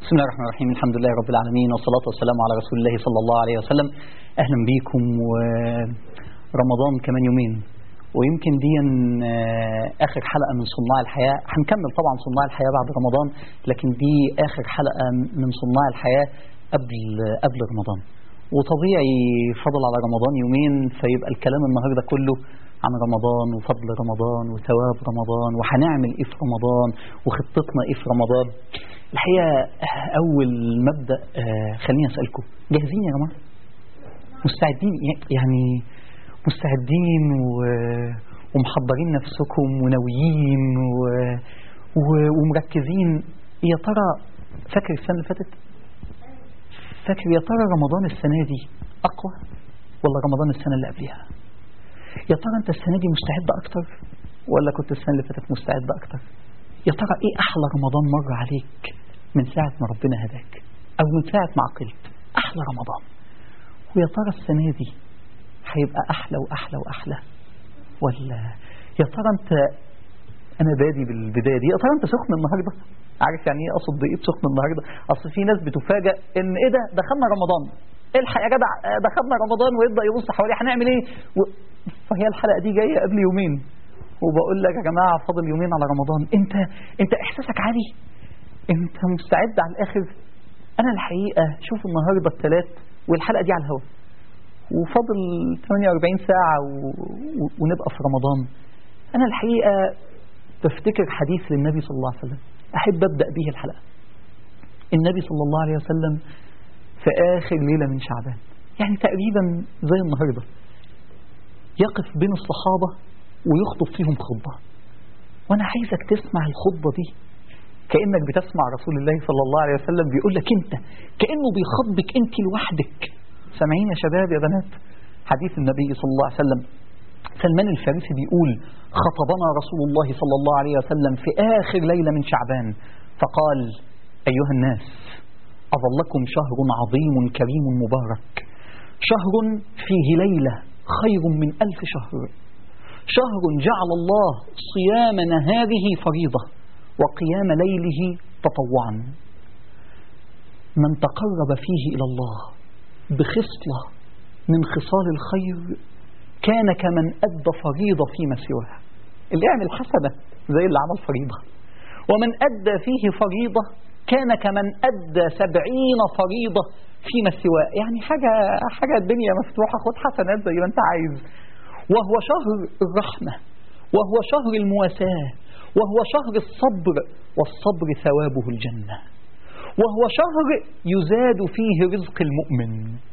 بسم الله الرحمن الرحيم الحمد لله رب العالمين والصلاة والسلام على رسول الله صلى الله عليه وسلم أهلا بيكم ورمضان كمان يومين ويمكن دي آخر حلقة من صناع الحياة هنكمل طبعا صناع الحياة بعد رمضان لكن دي آخر حلقة من صناع الحياة قبل قبل رمضان وطبيعي فضل على رمضان يومين فيبقى الكلام النهاردة كله عن رمضان وفضل رمضان وثواب رمضان وهنعمل ايه في رمضان وخطتنا ايه في رمضان الحقيقة أول مبدأ خليني أسألكم جاهزين يا جماعة مستعدين يعني مستعدين و... ومحضرين نفسكم وناويين و... و... ومركزين يا ترى فاكر السنة اللي فاتت فاكر يا ترى رمضان السنة دي أقوى ولا رمضان السنة اللي قبلها يا ترى أنت السنة دي مستعد أكتر ولا كنت السنة اللي فاتت مستعد أكتر يا ترى إيه أحلى رمضان مر عليك من ساعة ما ربنا هداك أو من ساعة ما عقلت أحلى رمضان ويا ترى السنة دي هيبقى أحلى وأحلى وأحلى ولا يا ترى أنت أنا بادي بالبداية دي يا ترى أنت سخن النهاردة عارف يعني إيه أقصد بإيه سخن النهاردة أصل في ناس بتفاجأ إن إيه ده دخلنا رمضان الحق يا جدع دخلنا رمضان ويبدأ يبص حواليه هنعمل إيه و... فهي الحلقة دي جاية قبل يومين وبقول لك يا جماعة فاضل يومين على رمضان انت انت احساسك عالي انت مستعد على الاخر انا الحقيقة شوف النهاردة الثلاث والحلقة دي على الهواء وفاضل 48 ساعة و... و... ونبقى في رمضان انا الحقيقة بفتكر حديث للنبي صلى الله عليه وسلم احب ابدأ به الحلقة النبي صلى الله عليه وسلم في اخر ليلة من شعبان يعني تقريبا زي النهاردة يقف بين الصحابة ويخطب فيهم خطبة وانا عايزك تسمع الخطبة دي كأنك بتسمع رسول الله صلى الله عليه وسلم بيقول لك انت كأنه بيخطبك انت لوحدك سامعين يا شباب يا بنات حديث النبي صلى الله عليه وسلم سلمان الفارسي بيقول خطبنا رسول الله صلى الله عليه وسلم في آخر ليلة من شعبان فقال أيها الناس أظلكم شهر عظيم كريم مبارك شهر فيه ليلة خير من ألف شهر شهر جعل الله صيام نهاره فريضة وقيام ليله تطوعا من تقرب فيه إلى الله بخصلة من خصال الخير كان كمن أدى فريضة فيما سواه اللي يعمل حسنة زي اللي عمل فريضة ومن أدى فيه فريضة كان كمن أدى سبعين فريضة فيما سواه يعني حاجة, حاجة الدنيا مفتوحة خد حسنات زي ما انت عايز وهو شهر الرحمة وهو شهر المواساة وهو شهر الصبر والصبر ثوابه الجنة وهو شهر يزاد فيه رزق المؤمن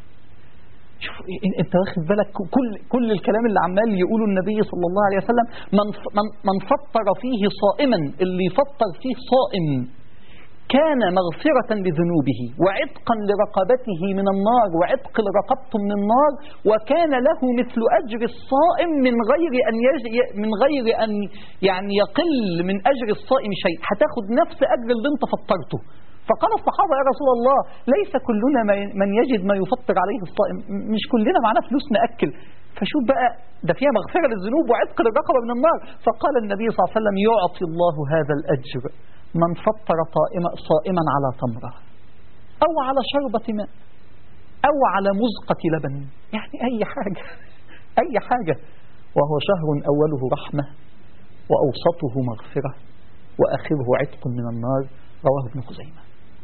شوف انت واخد بالك كل كل الكلام اللي عمال يقوله النبي صلى الله عليه وسلم من من من فطر فيه صائما اللي يفطر فيه صائم كان مغفرة لذنوبه وعتقا لرقبته من النار وعتق لرقبته من النار وكان له مثل أجر الصائم من غير أن يج... من غير أن يعني يقل من أجر الصائم شيء هتاخد نفس أجر اللي انت فطرته فقال الصحابة يا رسول الله ليس كلنا من يجد ما يفطر عليه الصائم مش كلنا معنا فلوس نأكل فشوف بقى ده فيها مغفرة للذنوب وعتق للرقبة من النار فقال النبي صلى الله عليه وسلم يعطي الله هذا الأجر من فطر صائما, صائما على تمرة أو على شربة ماء أو على مزقة لبن يعني أي حاجة أي حاجة وهو شهر أوله رحمة وأوسطه مغفرة وآخره عتق من النار رواه ابن خزيمة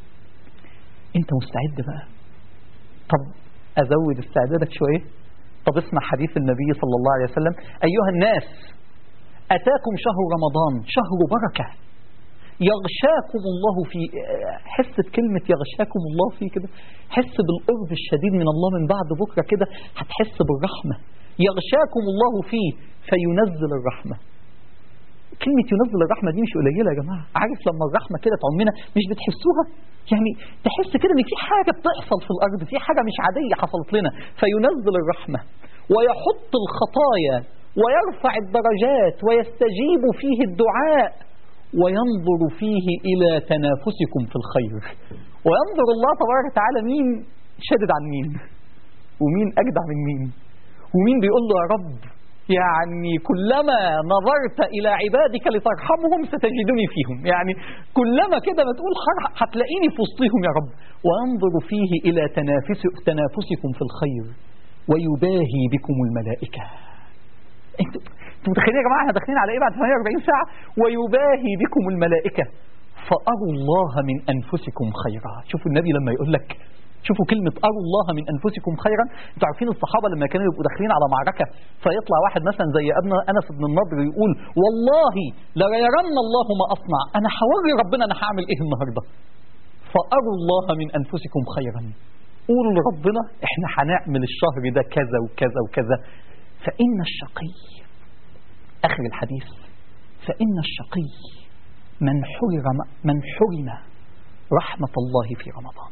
أنت مستعد بقى طب أزود استعدادك شوية طب اسمع حديث النبي صلى الله عليه وسلم أيها الناس أتاكم شهر رمضان شهر بركة يغشاكم الله في حس كلمة يغشاكم الله فيه كده حس بالقرب الشديد من الله من بعد بكرة كده هتحس بالرحمة يغشاكم الله فيه فينزل الرحمة كلمة ينزل الرحمة دي مش قليلة يا جماعة عارف لما الرحمة كده تعمنا مش بتحسوها يعني تحس كده ان في حاجة بتحصل في الأرض في حاجة مش عادية حصلت لنا فينزل الرحمة ويحط الخطايا ويرفع الدرجات ويستجيب فيه الدعاء وينظر فيه إلى تنافسكم في الخير وينظر الله تبارك وتعالى مين شدد عن مين ومين أجدع من مين ومين بيقول له يا رب يعني كلما نظرت إلى عبادك لترحمهم ستجدني فيهم يعني كلما كده ما تقول هتلاقيني في وسطهم يا رب وانظر فيه إلى تنافس تنافسكم في الخير ويباهي بكم الملائكة انتوا متخيلين يا جماعة احنا داخلين على ايه بعد 48 ساعة ويباهي بكم الملائكة فأروا الله من أنفسكم خيرا شوفوا النبي لما يقول لك شوفوا كلمة أروا الله من أنفسكم خيرا انتوا عارفين الصحابة لما كانوا يبقوا داخلين على معركة فيطلع واحد مثلا زي ابن أنس بن النضر يقول والله ليرن الله ما أصنع أنا هوري ربنا أنا هعمل إيه النهاردة فأروا الله من أنفسكم خيرا قولوا لربنا احنا هنعمل الشهر ده كذا وكذا وكذا فإن الشقي آخر الحديث فإن الشقي من حرم من حرم رحمة الله في رمضان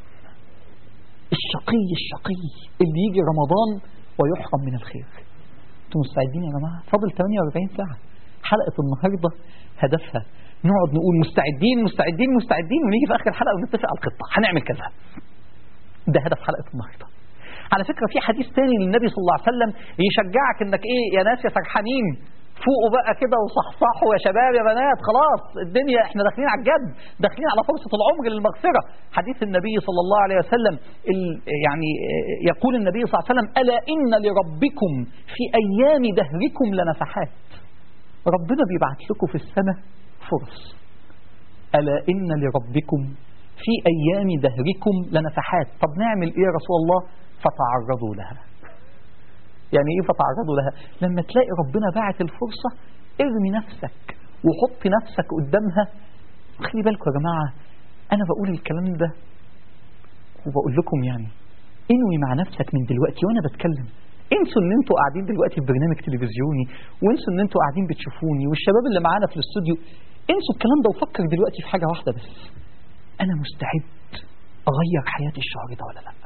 الشقي الشقي اللي يجي رمضان ويحرم من الخير انتوا مستعدين يا جماعة فاضل 48 ساعة حلقة النهاردة هدفها نقعد نقول مستعدين مستعدين مستعدين ونيجي في آخر الحلقة ونتفق على الخطة هنعمل كذا ده هدف حلقة النهاردة على فكرة في حديث تاني للنبي صلى الله عليه وسلم يشجعك انك ايه يا ناس يا سرحانين فوقوا بقى كده وصحصحوا يا شباب يا بنات خلاص الدنيا احنا داخلين على الجد داخلين على فرصة العمر للمغفرة حديث النبي صلى الله عليه وسلم يعني يقول النبي صلى الله عليه وسلم ألا إن لربكم في أيام دهركم لنفحات ربنا بيبعت لكم في السنة فرص ألا إن لربكم في أيام دهركم لنفحات طب نعمل إيه يا رسول الله فتعرضوا لها يعني ايه فتعرضوا لها لما تلاقي ربنا باعت الفرصة ارمي نفسك وحط نفسك قدامها خلي بالكم يا جماعة انا بقول الكلام ده وبقول لكم يعني انوي مع نفسك من دلوقتي وانا بتكلم انسوا ان انتوا قاعدين دلوقتي في برنامج تلفزيوني وانسوا ان انتوا قاعدين بتشوفوني والشباب اللي معانا في الاستوديو انسوا الكلام ده وفكر دلوقتي في حاجة واحدة بس انا مستعد اغير حياتي الشهر ده ولا لا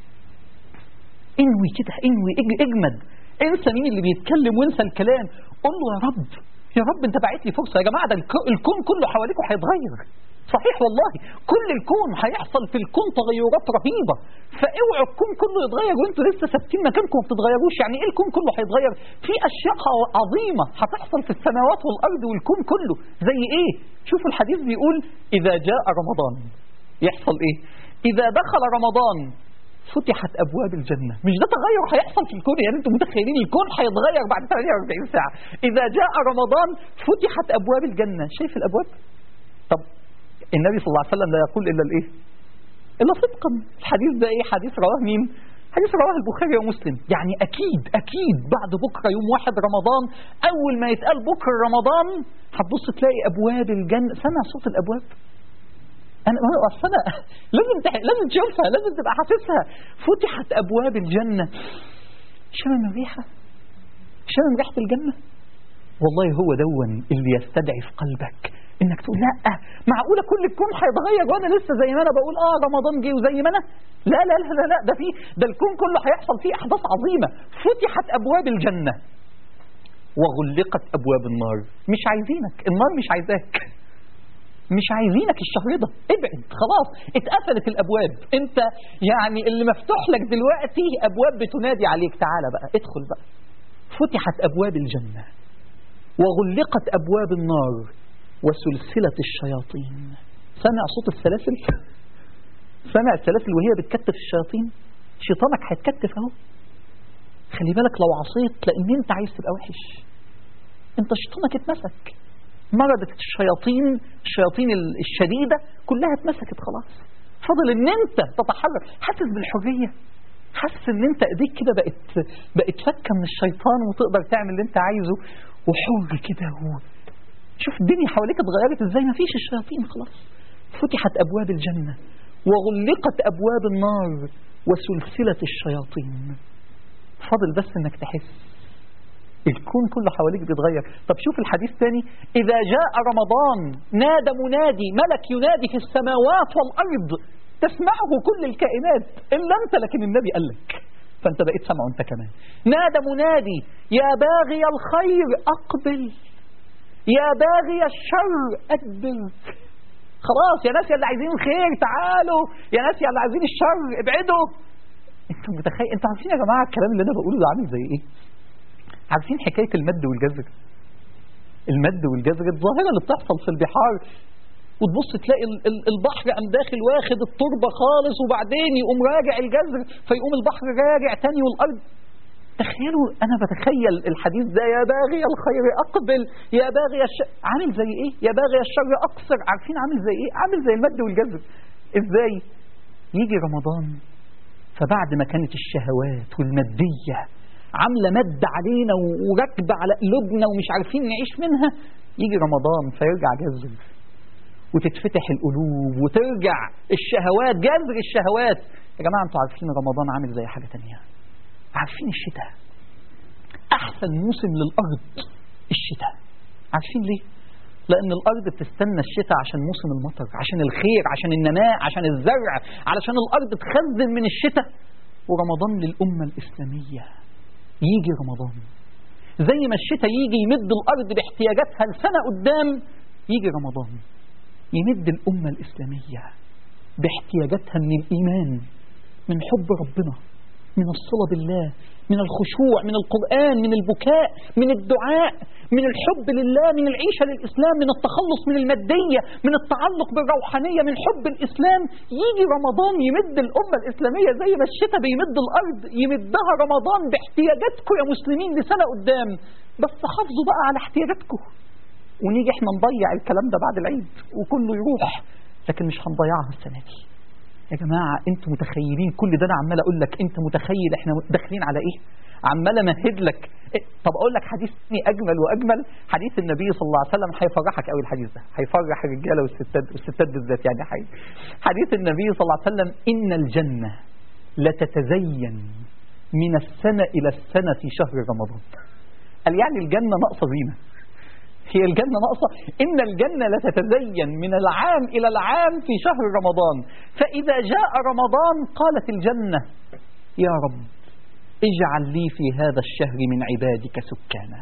انوي كده انوي اجمد انسى مين اللي بيتكلم وانسى الكلام قول له يا رب يا رب انت باعت لي فرصه يا جماعه ده الكون كله حواليكم هيتغير صحيح والله كل الكون هيحصل في الكون تغيرات رهيبه فاوعوا الكون كله يتغير وانتوا لسه ثابتين مكانكم ما بتتغيروش يعني ايه الكون كله هيتغير في اشياء عظيمه هتحصل في السماوات والارض والكون كله زي ايه شوفوا الحديث بيقول اذا جاء رمضان يحصل ايه اذا دخل رمضان فتحت ابواب الجنه مش ده تغير هيحصل في الكون يعني انتم متخيلين الكون هيتغير بعد 48 ساعه اذا جاء رمضان فتحت ابواب الجنه شايف الابواب طب النبي صلى الله عليه وسلم لا يقول الا الايه الا صدقا الحديث ده ايه حديث رواه مين حديث رواه البخاري ومسلم يعني اكيد اكيد بعد بكره يوم واحد رمضان اول ما يتقال بكره رمضان هتبص تلاقي ابواب الجنه سمع صوت الابواب انا اصل انا لازم تح... لازم تشوفها لازم تبقى حاسسها فتحت ابواب الجنه شمم الريحه شمم ريحه الجنه والله هو دون اللي يستدعي في قلبك انك تقول لا معقوله كل الكون هيتغير وانا لسه زي ما انا بقول اه رمضان جه وزي ما انا لا لا لا لا, لا ده في ده الكون كله هيحصل فيه احداث عظيمه فتحت ابواب الجنه وغلقت ابواب النار مش عايزينك النار مش عايزاك مش عايزينك الشهر ده ابعد خلاص اتقفلت الابواب انت يعني اللي مفتوح لك دلوقتي ابواب بتنادي عليك تعالى بقى ادخل بقى فتحت ابواب الجنه وغلقت ابواب النار وسلسله الشياطين سمع صوت السلاسل سمع السلاسل وهي بتكتف الشياطين شيطانك هيتكتف اهو خلي بالك لو عصيت لان انت عايز تبقى وحش انت شيطانك اتمسك مرضت الشياطين الشياطين الشديدة كلها اتمسكت خلاص فضل ان انت تتحرك حاسس بالحرية حاسس ان انت ايديك كده بقت بقت فكه من الشيطان وتقدر تعمل اللي انت عايزه وحر كده و... شوف الدنيا حواليك اتغيرت ازاي ما فيش الشياطين خلاص فتحت ابواب الجنة وغلقت ابواب النار وسلسلة الشياطين فضل بس انك تحس الكون كله حواليك بيتغير طب شوف الحديث تاني إذا جاء رمضان نادى منادي ملك ينادي في السماوات والأرض تسمعه كل الكائنات إلا أنت لكن النبي قال لك فأنت بقيت سمعه أنت كمان نادى منادي يا باغي الخير أقبل يا باغي الشر أدبر خلاص يا ناس يا اللي عايزين الخير تعالوا يا ناس يا اللي عايزين الشر ابعدوا انتوا متخيل انتوا عارفين يا جماعه الكلام اللي انا بقوله ده عامل زي ايه عارفين حكاية المد والجزر المد والجزر الظاهرة اللي بتحصل في البحار وتبص تلاقي ال- ال- البحر قام داخل واخد التربة خالص وبعدين يقوم راجع الجزر فيقوم البحر راجع تاني والأرض تخيلوا أنا بتخيل الحديث ده يا باغي الخير أقبل يا باغي الشر عامل زي إيه يا باغي الشر أقصر عارفين عامل زي إيه عامل زي المد والجزر إزاي يجي رمضان فبعد ما كانت الشهوات والمادية عاملة مد علينا و- وراكبة على قلوبنا ومش عارفين نعيش منها يجي رمضان فيرجع جزر وتتفتح القلوب وترجع الشهوات جذر الشهوات يا جماعة انتوا عارفين رمضان عامل زي حاجة تانية عارفين الشتاء أحسن موسم للأرض الشتاء عارفين ليه؟ لأن الأرض بتستنى الشتاء عشان موسم المطر عشان الخير عشان النماء عشان الزرع علشان الأرض تخزن من الشتاء ورمضان للأمة الإسلامية يجي رمضان زي ما الشتاء يجي يمد الأرض باحتياجاتها لسنة قدام يجي رمضان يمد الأمة الإسلامية باحتياجاتها من الإيمان من حب ربنا من الصلة بالله من الخشوع من القرآن من البكاء من الدعاء من الحب لله من العيشة للإسلام من التخلص من المادية من التعلق بالروحانية من حب الإسلام يجي رمضان يمد الأمة الإسلامية زي ما الشتاء بيمد الأرض يمدها رمضان باحتياجاتكم يا مسلمين لسنة قدام بس حافظوا بقى على احتياجاتكم ونيجي احنا نضيع الكلام ده بعد العيد وكله يروح لكن مش هنضيعها السنة دي يا جماعة انتوا متخيلين كل ده انا عمال اقول لك انت متخيل احنا داخلين على ايه عمال امهد لك إيه؟ طب اقول لك حديث تاني اجمل واجمل حديث النبي صلى الله عليه وسلم هيفرحك قوي الحديث ده هيفرح الرجاله والستات والستات بالذات يعني حي. حديث النبي صلى الله عليه وسلم ان الجنه لتتزين من السنه الى السنه في شهر رمضان قال يعني الجنه ناقصه زينه هي الجنة ناقصة إن الجنة لتتزين من العام إلى العام في شهر رمضان فإذا جاء رمضان قالت الجنة يا رب اجعل لي في هذا الشهر من عبادك سكانا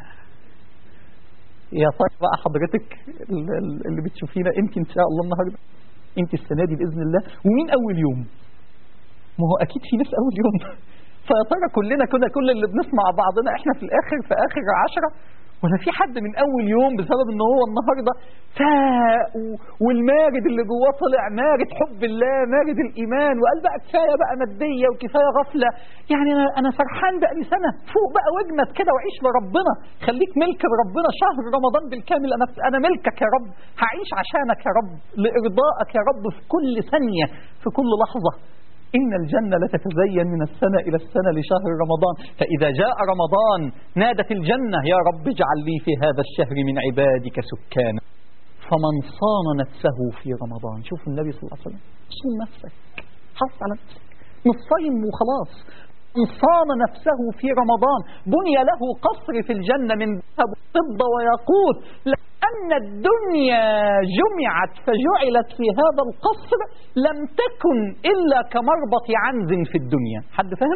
يا طيب بقى حضرتك ال- ال- اللي بتشوفينا انت ان شاء الله النهارده انت السنه دي باذن الله ومين اول يوم ما هو اكيد في ناس اول يوم فيا ترى كلنا كنا كل اللي بنسمع بعضنا احنا في الاخر في اخر عشرة ولا في حد من اول يوم بسبب ان هو النهارده فاق و- والمارد اللي جواه طلع مارد حب الله مارد الايمان وقال بقى كفايه بقى ماديه وكفايه غفله يعني انا انا فرحان بقى لي سنه فوق بقى واجمد كده وعيش لربنا خليك ملك لربنا شهر رمضان بالكامل انا انا ملكك يا رب هعيش عشانك يا رب لارضائك يا رب في كل ثانيه في كل لحظه إن الجنة لتتزين من السنة إلى السنة لشهر رمضان فإذا جاء رمضان نادت الجنة يا رب اجعل لي في هذا الشهر من عبادك سكانا فمن صان نفسه في رمضان شوف النبي صلى الله عليه وسلم صون نفسك حافظ على نفسك مش صايم وخلاص من صان نفسه في رمضان بني له قصر في الجنة من ذهب وفضة وياقوت لأن الدنيا جمعت فجعلت في هذا القصر لم تكن إلا كمربط عنز في الدنيا حد فهم؟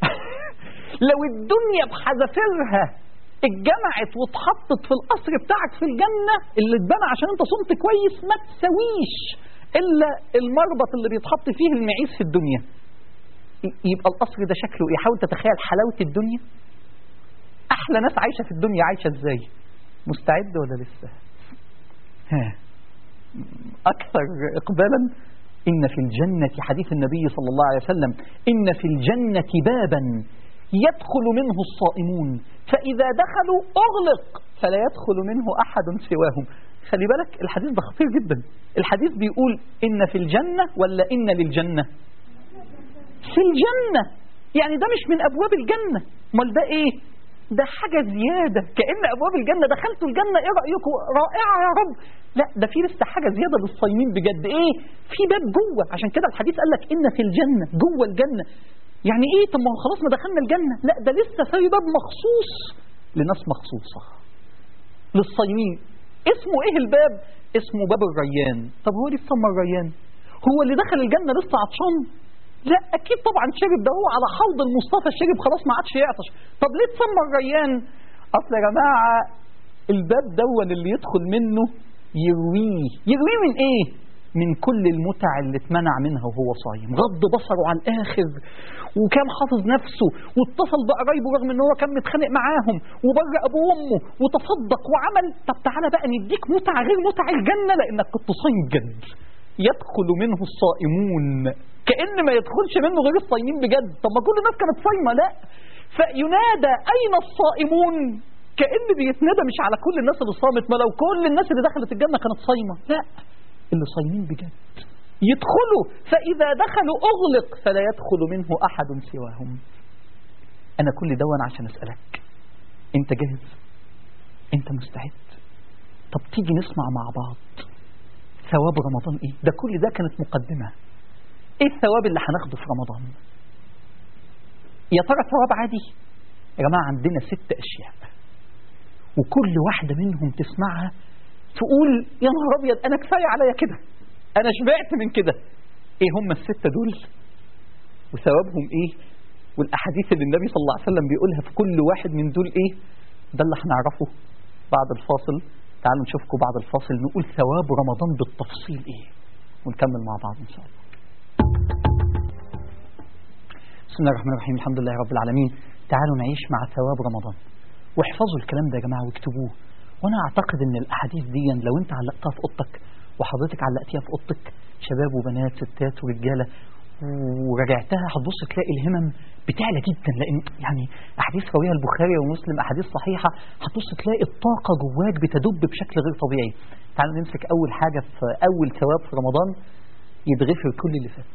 لو الدنيا بحذافيرها اتجمعت واتحطت في القصر بتاعك في الجنة اللي اتبنى عشان انت صمت كويس ما تسويش إلا المربط اللي بيتحط فيه المعيز في الدنيا يبقى القصر ده شكله ايه حاول تتخيل حلاوة الدنيا احلى ناس عايشة في الدنيا عايشة ازاي مستعد ولا لسه ها اكثر اقبالا ان في الجنة حديث النبي صلى الله عليه وسلم ان في الجنة بابا يدخل منه الصائمون فاذا دخلوا اغلق فلا يدخل منه احد سواهم خلي بالك الحديث ده خطير جدا الحديث بيقول ان في الجنة ولا ان للجنة في الجنة يعني ده مش من أبواب الجنة امال ده إيه ده حاجة زيادة كأن أبواب الجنة دخلتوا الجنة إيه رأيكم رائعة يا رب لا ده في لسه حاجة زيادة للصايمين بجد إيه في باب جوه عشان كده الحديث قال لك إن في الجنة جوه الجنة يعني إيه طب ما هو خلاص ما دخلنا الجنة لا ده لسه في باب مخصوص لناس مخصوصة للصايمين اسمه إيه الباب اسمه باب الريان طب هو ليه اتسمى الريان هو اللي دخل الجنة لسه عطشان لا اكيد طبعا شرب ده هو على حوض المصطفى شرب خلاص ما عادش يعطش طب ليه اتسمى الريان اصل يا جماعه الباب دون اللي يدخل منه يرويه يرويه من ايه من كل المتع اللي اتمنع منها وهو صايم غض بصره على الآخر وكان حافظ نفسه واتصل بقرايبه رغم ان هو كان متخانق معاهم وبر أبوه وأمه وتصدق وعمل طب تعالى بقى نديك متع غير متع الجنة لأنك كنت صايم بجد يدخل منه الصائمون كأن ما يدخلش منه غير الصايمين بجد طب ما كل الناس كانت صايمة لا فينادى أين الصائمون كأن بيتنادى مش على كل الناس اللي صامت ما لو كل الناس اللي دخلت الجنة كانت صايمة لا اللي صايمين بجد يدخلوا فإذا دخلوا أغلق فلا يدخل منه أحد سواهم أنا كل دون عشان أسألك أنت جاهز أنت مستعد طب تيجي نسمع مع بعض ثواب رمضان إيه ده كل ده كانت مقدمة إيه الثواب اللي هناخده في رمضان يا ترى ثواب عادي يا جماعة عندنا ست أشياء وكل واحدة منهم تسمعها تقول يا نهار أبيض أنا كفاية عليا كده أنا شبعت من كده إيه هم الستة دول وثوابهم إيه والأحاديث اللي النبي صلى الله عليه وسلم بيقولها في كل واحد من دول إيه ده اللي هنعرفه بعد الفاصل تعالوا نشوفكم بعد الفاصل نقول ثواب رمضان بالتفصيل إيه ونكمل مع بعض إن شاء الله بسم الله الرحمن الرحيم الحمد لله رب العالمين تعالوا نعيش مع ثواب رمضان واحفظوا الكلام ده يا جماعة واكتبوه وانا اعتقد ان الاحاديث دي لو انت علقتها في اوضتك وحضرتك علقتيها في اوضتك شباب وبنات ستات ورجاله وراجعتها هتبص تلاقي الهمم بتعلى جدا لان يعني احاديث رويها البخاري ومسلم احاديث صحيحه هتبص تلاقي الطاقه جواك بتدب بشكل غير طبيعي تعالوا نمسك اول حاجه في اول ثواب في رمضان يتغفر كل اللي فات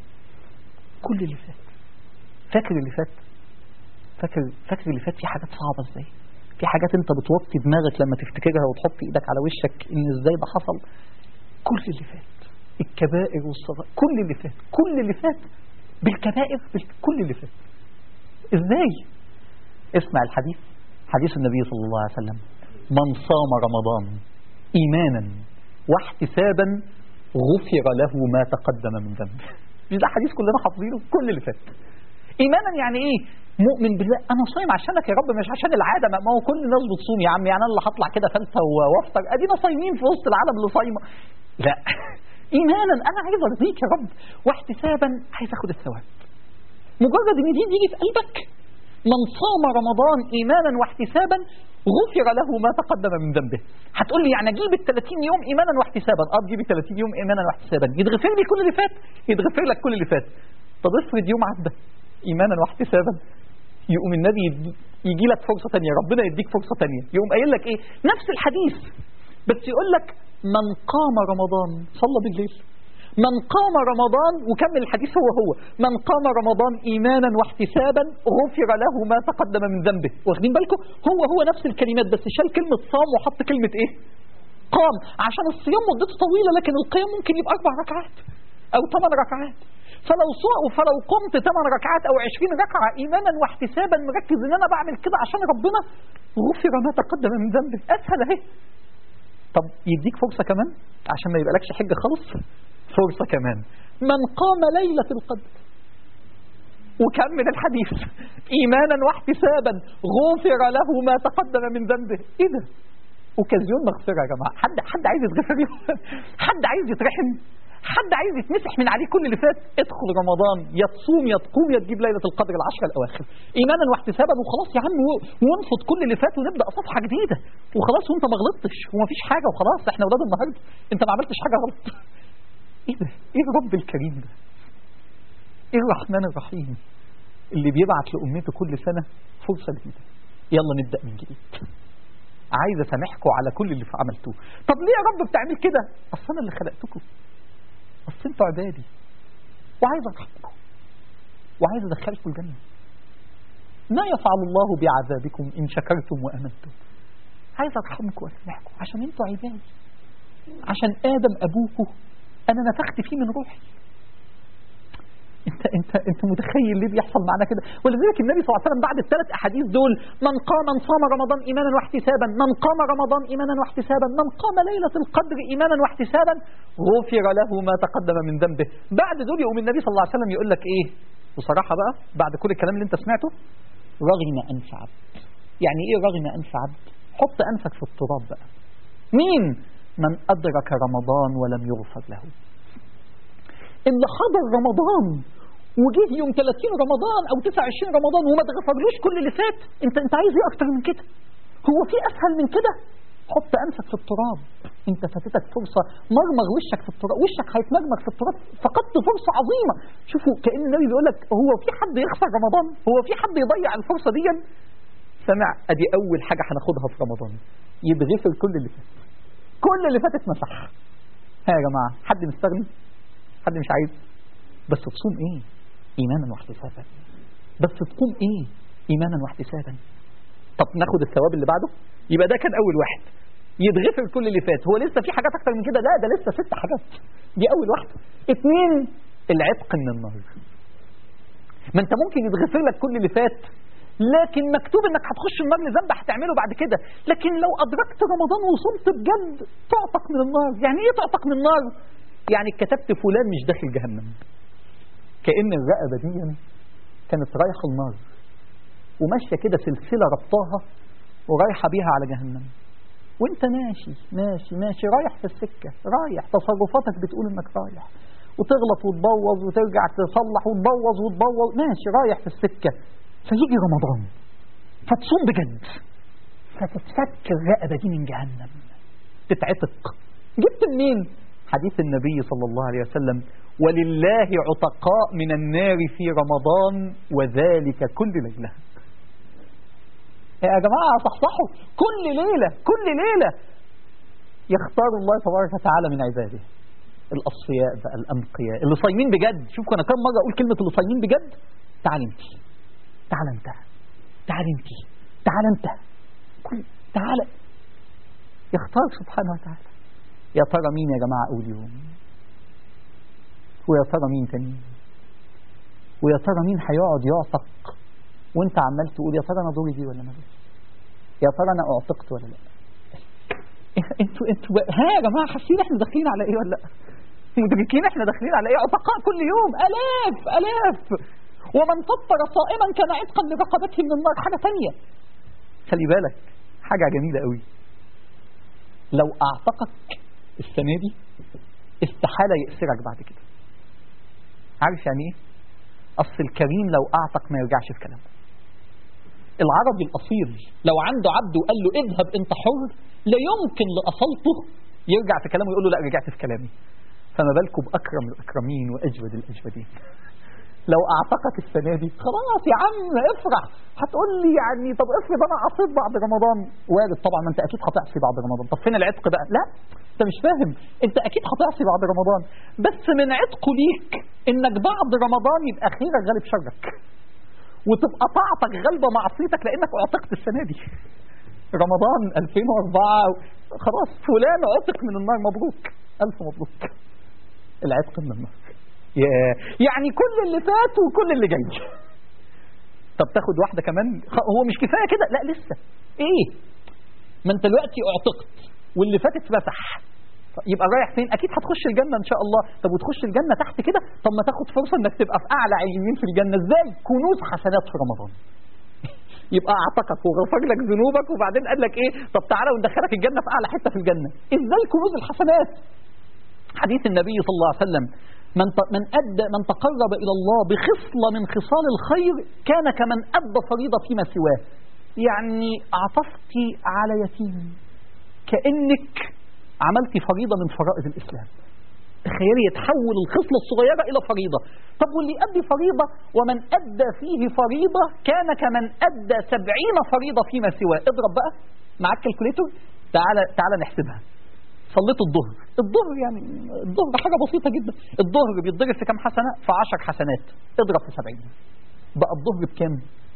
كل اللي فات فاكر اللي فات فاكر فاكر اللي فات في حاجات صعبه ازاي في حاجات انت بتوطي دماغك لما تفتكرها وتحط ايدك على وشك ان ازاي ده حصل كل اللي فات الكبائر والصغائر كل اللي فات كل اللي فات بالكبائر كل اللي فات ازاي اسمع الحديث حديث النبي صلى الله عليه وسلم من صام رمضان ايمانا واحتسابا غفر له ما تقدم من ذنبه مش ده حديث كلنا حافظينه كل اللي فات ايمانا يعني ايه مؤمن بالله انا صايم عشانك يا رب مش عشان العاده ما هو كل الناس بتصوم يا عم يعني انا اللي هطلع كده فلته وافطر ادينا صايمين في وسط العالم اللي صايمه لا ايمانا انا عايز ارضيك يا رب واحتسابا عايز اخد الثواب مجرد ان دي تيجي في قلبك من صام رمضان ايمانا واحتسابا غفر له ما تقدم من ذنبه هتقول لي يعني اجيب ال 30 يوم ايمانا واحتسابا اه تجيب ال 30 يوم ايمانا واحتسابا يتغفر لي كل اللي فات يتغفر لك كل اللي فات طب افرض يوم عدى ايمانا واحتسابا يقوم النبي يجي لك فرصة تانية ربنا يديك فرصة تانية يقوم قايل لك ايه نفس الحديث بس يقول لك من قام رمضان صلى بالليل من قام رمضان وكمل الحديث هو هو من قام رمضان ايمانا واحتسابا غفر له ما تقدم من ذنبه واخدين بالكم هو هو نفس الكلمات بس شال كلمة صام وحط كلمة ايه قام عشان الصيام مدته طويلة لكن القيام ممكن يبقى اربع ركعات او ثمان ركعات فلو صاء فلو قمت 8 ركعات او 20 ركعه ايمانا واحتسابا مركز ان انا بعمل كده عشان ربنا غفر ما تقدم من ذنبي اسهل اهي طب يديك فرصه كمان عشان ما يبقالكش حجه خالص فرصه كمان من قام ليله القدر وكمل الحديث ايمانا واحتسابا غفر له ما تقدم من ذنبه ايه ده اوكازيون مغفره يا جماعه حد حد عايز يتغفر حد عايز يترحم حد عايز يتمسح من عليه كل اللي فات ادخل رمضان يا تصوم يا تقوم يا تجيب ليله القدر العشره الاواخر ايمانا واحتسابا وخلاص يا عم ونفض كل اللي فات ونبدا صفحه جديده وخلاص وانت ما غلطتش ومفيش حاجه وخلاص احنا اولاد النهارده انت ما عملتش حاجه غلط ايه ده ايه الرب الكريم ده ايه الرحمن الرحيم اللي بيبعت لامته كل سنه فرصه جديده يلا نبدا من جديد عايز اسامحكم على كل اللي عملتوه طب ليه يا رب بتعمل كده اصل انا اللي خلقتكم اصل انتوا عبادي وعايز ارحمكم وعايز ادخلكم الجنه ما يفعل الله بعذابكم ان شكرتم وامنتم عايز ارحمكم واسامحكم عشان انتوا عبادي عشان ادم ابوكم انا نفخت فيه من روحي انت انت انت متخيل ليه بيحصل معنا كده ولذلك النبي صلى الله عليه وسلم بعد الثلاث احاديث دول من قام من صام رمضان ايمانا واحتسابا من قام رمضان ايمانا واحتسابا من قام ليله القدر ايمانا واحتسابا غفر له ما تقدم من ذنبه بعد دول يقوم النبي صلى الله عليه وسلم يقول لك ايه بصراحه بقى بعد كل الكلام اللي انت سمعته رغم انف عبد يعني ايه رغم انف عبد حط انفك في التراب بقى مين من أدرك رمضان ولم يغفر له اللي حضر رمضان وجه يوم 30 رمضان أو 29 رمضان وما اتغفرلوش كل اللي فات انت انت عايز ايه أكتر من كده هو في أسهل من كده حط أنفك في التراب انت فاتتك فرصة مرمر وشك في التراب وشك هيتمرمر في التراب فقدت فرصة عظيمة شوفوا كأن النبي بيقول لك هو في حد يخسر رمضان هو في حد يضيع الفرصة دي سمع ادي اول حاجة هناخدها في رمضان يتغفر كل اللي فات كل اللي فات اتمسح ها يا جماعة حد مستغني حد مش عايز بس تصوم ايه ايمانا واحتسابا بس تقوم ايه ايمانا واحتسابا طب ناخد الثواب اللي بعده يبقى ده كان اول واحد يتغفر كل اللي فات هو لسه في حاجات اكتر من كده لا ده لسه ست حاجات دي اول واحده اتنين العتق من النار ما انت ممكن يتغفر لك كل اللي فات لكن مكتوب انك هتخش النار لذنب هتعمله بعد كده لكن لو ادركت رمضان وصمت بجد تعتق من النار يعني ايه تعتق من النار يعني كتبت فلان مش داخل جهنم كأن الرقبة دي كانت رايحة النار وماشية كده سلسلة ربطاها ورايحة بيها على جهنم وانت ماشي ماشي ماشي رايح في السكة رايح تصرفاتك بتقول انك رايح وتغلط وتبوظ وترجع تصلح وتبوظ وتبوظ ماشي رايح في السكة فيجي رمضان فتصوم بجد فتتفك الرقبة دي من جهنم تتعتق جبت منين حديث النبي صلى الله عليه وسلم ولله عتقاء من النار في رمضان وذلك كل ليلة يا جماعة صحصحوا كل ليلة كل ليلة يختار الله تبارك وتعالى من عباده الأصفياء بقى الأنقياء اللي صايمين بجد شوفوا أنا كم مرة أقول كلمة اللي صايمين بجد تعال انت تعال انت تعال انت تعال انت كل تعال يختار سبحانه وتعالى يا ترى مين يا جماعة أول يوم ويا ترى مين تاني ويا ترى مين هيقعد يعتق وانت عمال تقول يا ترى انا دوري دي ولا ما دوري يا ترى انا اعتقت ولا لا انتوا انتوا ها يا جماعه حاسين احنا داخلين على ايه ولا لا مدركين احنا داخلين على ايه عتقاء كل يوم الاف الاف ومن فطر صائما كان عتقا لرقبته من النار حاجه ثانيه خلي بالك حاجه جميله قوي لو اعتقك السنه دي استحاله يأسرك بعد كده عارف يعني ايه اصل الكريم لو اعتق ما يرجعش في كلامه العربي الاصيل لو عنده عبد وقال له اذهب انت حر لا يمكن لاصلته يرجع في كلامه ويقول له لا رجعت في كلامي فما بالكم باكرم الاكرمين واجود الاجودين لو اعتقك السنه دي خلاص يا عم افرح هتقول لي يعني طب افرض انا عصيت بعد رمضان وارد طبعا ما انت اكيد هتعصي بعد رمضان طب فين العتق بقى لا انت مش فاهم انت اكيد هتعصي بعد رمضان بس من عتقه ليك انك بعد رمضان يبقى خيرك غالب شرك وتبقى طاعتك غالبه معصيتك لانك اعتقت السنه دي رمضان 2004 خلاص فلان عتق من النار مبروك الف مبروك العتق من النار يعني كل اللي فات وكل اللي جاي طب تاخد واحدة كمان هو مش كفاية كده لا لسه ايه ما انت دلوقتي اعتقت واللي فات اتمسح يبقى رايح فين اكيد هتخش الجنة ان شاء الله طب وتخش الجنة تحت كده طب ما تاخد فرصة انك تبقى في اعلى عليين في الجنة ازاي كنوز حسنات في رمضان يبقى اعتقك وغفر لك ذنوبك وبعدين قال لك ايه طب تعالى وندخلك الجنة في اعلى حتة في الجنة ازاي كنوز الحسنات حديث النبي صلى الله عليه وسلم من من أدى من تقرب إلى الله بخصلة من خصال الخير كان كمن أدى فريضة فيما سواه يعني عطفت على يتيم كأنك عملت فريضة من فرائض الإسلام تخيلي يتحول الخصلة الصغيرة إلى فريضة طب واللي أدي فريضة ومن أدى فيه فريضة كان كمن أدى سبعين فريضة فيما سواه اضرب بقى معاك كالكوليتور تعالى تعالى نحسبها صليت الظهر الظهر يعني الظهر حاجة بسيطة جدا الظهر بيتضرب في كام حسنة في 10 حسنات اضرب في 70 بقى الظهر بكام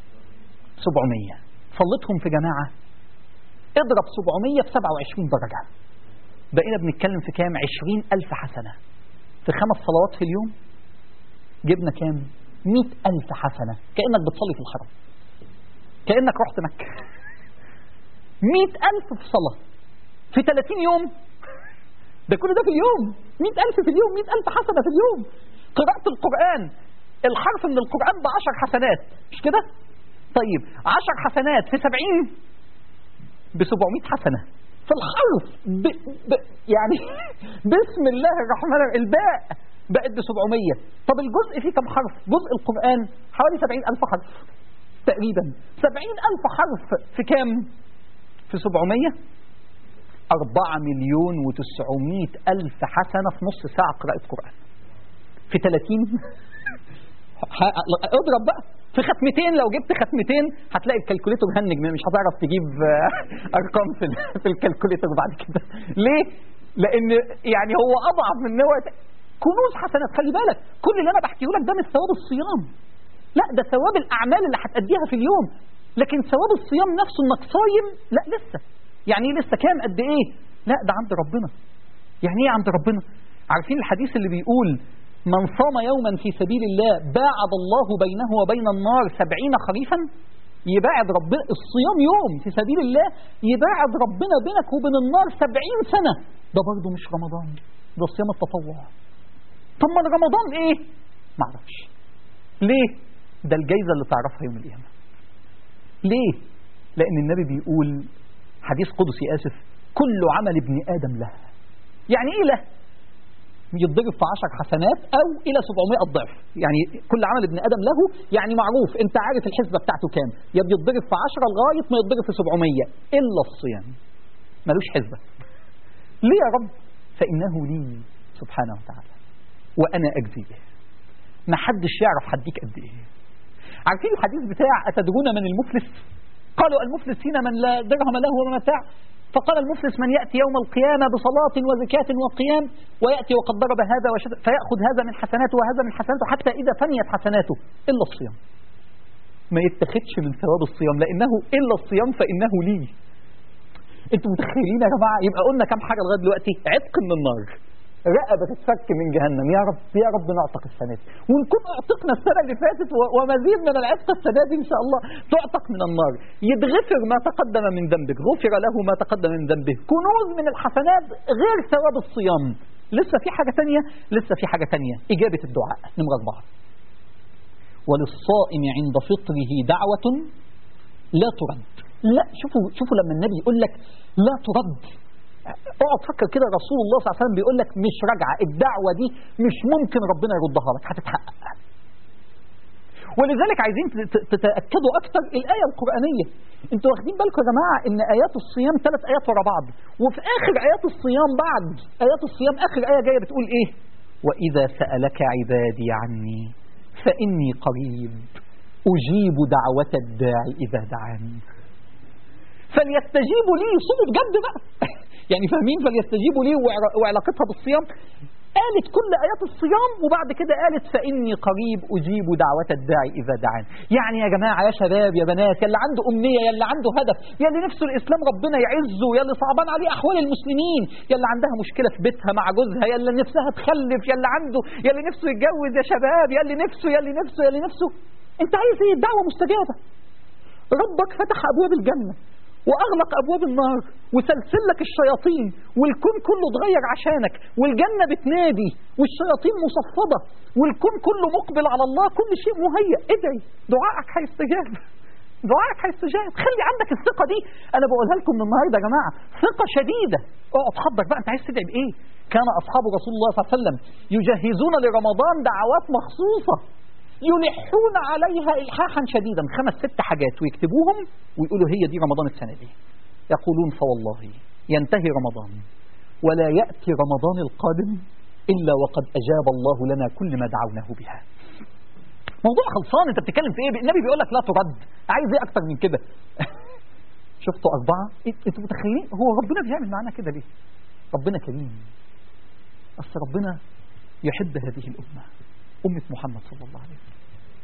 700 صليتهم في جماعة اضرب 700 في 27 درجة بقينا بنتكلم في كام 20 ألف حسنة في خمس صلوات في اليوم جبنا كام 100 ألف حسنة كأنك بتصلي في الحرم كأنك رحت مكة 100 ألف في صلاة في 30 يوم ده كل ده في اليوم مئة ألف في اليوم مئة ألف حسنة في اليوم قراءة القرآن الحرف من القرآن بعشر حسنات مش كده طيب عشر حسنات في سبعين بسبعمائة حسنة في الحرف ب... ب... يعني بسم الله الرحمن الرحيم الباء بقت ب 700 طب الجزء فيه كم حرف جزء القرآن حوالي 70 ألف حرف تقريبا 70 ألف حرف في كام في 700 4 مليون و900 ألف حسنة في نص ساعة قراءة قرآن في 30 ه- اضرب بقى في ختمتين لو جبت ختمتين هتلاقي الكالكوليتور هنج مش هتعرف تجيب آه، ارقام في ال- في الكالكوليتور بعد كده ليه لان يعني هو اضعف من نوع كنوز حسنات خلي بالك كل اللي انا بحكيه لك ده مش ثواب الصيام لا ده ثواب الاعمال اللي هتأديها في اليوم لكن ثواب الصيام نفسه انك صايم لا لسه يعني ايه لسه كام قد ايه لا ده عند ربنا يعني ايه عند ربنا عارفين الحديث اللي بيقول من صام يوما في سبيل الله باعد الله بينه وبين النار سبعين خريفا يباعد ربنا الصيام يوم في سبيل الله يباعد ربنا بينك وبين النار سبعين سنة ده برضه مش رمضان ده صيام التطوع طب ما رمضان ايه معرفش ليه ده الجايزة اللي تعرفها يوم القيامة ليه لأن النبي بيقول حديث قدسي آسف كل عمل ابن آدم له يعني إيه له يتضرب في 10 حسنات أو إلى 700 ضعف يعني كل عمل ابن آدم له يعني معروف أنت عارف الحسبة بتاعته كام يا بيتضرب في 10 لغاية ما يتضرب في 700 إلا الصيام ملوش حسبة ليه يا رب فإنه لي سبحانه وتعالى وأنا أجزي به ما حدش يعرف هديك قد إيه عارفين الحديث بتاع أتدرون من المفلس قالوا المفلس هنا من لا درهم له ولا متاع فقال المفلس من يأتي يوم القيامة بصلاة وزكاة وقيام ويأتي وقد ضرب هذا وشتم فيأخذ هذا من حسناته وهذا من حسناته حتى إذا فنيت حسناته إلا الصيام ما يتخذش من ثواب الصيام لأنه إلا الصيام فإنه لي انتوا متخيلين يا جماعة يبقى قلنا كم حاجة لغاية دلوقتي عتق من النار رقبة تتفك من جهنم يا رب يا رب نعتق السنة دي ونكون اعتقنا السنة اللي فاتت و- ومزيد من العتق السنة دي إن شاء الله تعتق من النار يتغفر ما تقدم من ذنبك غفر له ما تقدم من ذنبه كنوز من الحسنات غير ثواب الصيام لسه في حاجة تانية لسه في حاجة تانية إجابة الدعاء نمرة أربعة وللصائم عند فطره دعوة لا ترد لا شوفوا شوفوا لما النبي يقول لك لا ترد اقعد فكر كده رسول الله صلى الله عليه وسلم بيقول لك مش راجعه الدعوه دي مش ممكن ربنا يردها لك هتتحقق ولذلك عايزين تت- تتاكدوا اكتر الايه القرانيه انتوا واخدين بالكم يا جماعه ان ايات الصيام ثلاث ايات ورا بعض وفي اخر ايات الصيام بعد ايات الصيام اخر ايه جايه بتقول ايه واذا سالك عبادي عني فاني قريب اجيب دعوه الداعي اذا دعاني فليستجيبوا لي صوموا بجد بقى يعني فاهمين فليستجيبوا لي وعر- وعلاقتها بالصيام قالت كل آيات الصيام وبعد كده قالت فإني قريب أجيب دعوة الداعي إذا دعان يعني يا جماعة يا شباب يا بنات يا اللي عنده أمنية يا اللي عنده هدف يا اللي نفسه الإسلام ربنا يعزه يا اللي صعبان عليه أحوال المسلمين يا اللي عندها مشكلة في بيتها مع جوزها يا اللي نفسها تخلف يا اللي عنده يا اللي نفسه يتجوز يا شباب يا اللي نفسه يا اللي نفسه يا اللي نفسه أنت عايز إيه الدعوة مستجابة ربك فتح أبواب الجنة وأغلق أبواب النار وسلسل لك الشياطين والكون كله اتغير عشانك والجنة بتنادي والشياطين مصفدة والكون كله مقبل على الله كل شيء مهيأ ادعي دعائك هيستجاب دعائك هيستجاب خلي عندك الثقة دي أنا بقولها لكم من النهاردة يا جماعة ثقة شديدة اقعد حضر بقى أنت عايز تدعي بإيه كان أصحاب رسول الله صلى الله عليه وسلم يجهزون لرمضان دعوات مخصوصة يلحون عليها إلحاحا شديدا خمس ست حاجات ويكتبوهم ويقولوا هي دي رمضان السنة دي يقولون فوالله ينتهي رمضان ولا يأتي رمضان القادم إلا وقد أجاب الله لنا كل ما دعوناه بها موضوع خلصان انت بتتكلم في ايه النبي بيقول لك لا ترد عايز ايه اكتر من كده شفتوا اربعه انتوا متخيلين هو ربنا بيعمل معانا كده ليه ربنا كريم اصل ربنا يحب هذه الامه أمة محمد صلى الله عليه وسلم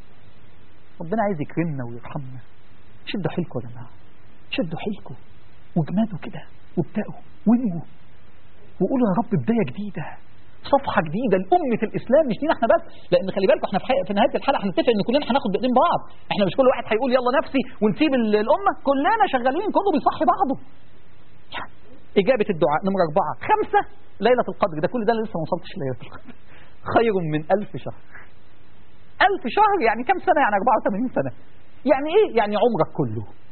ربنا عايز يكرمنا ويرحمنا شدوا حيلكم يا جماعة شدوا حيلكم واجمدوا كده وابدأوا وانجوا وقولوا يا رب بداية جديدة صفحة جديدة لأمة الإسلام مش لينا احنا بس لأن خلي بالكم احنا في, حي... في نهاية الحلقة هنتفق إن كلنا هناخد بإيدين بعض احنا مش كل واحد هيقول يلا نفسي ونسيب ال- الأمة كلنا شغالين كله بيصحي بعضه يعني إجابة الدعاء نمرة أربعة خمسة ليلة القدر ده كل ده لسه ما وصلتش ليلة القدر خير من ألف شهر ألف شهر يعني كم سنة يعني 84 سنة يعني إيه يعني عمرك كله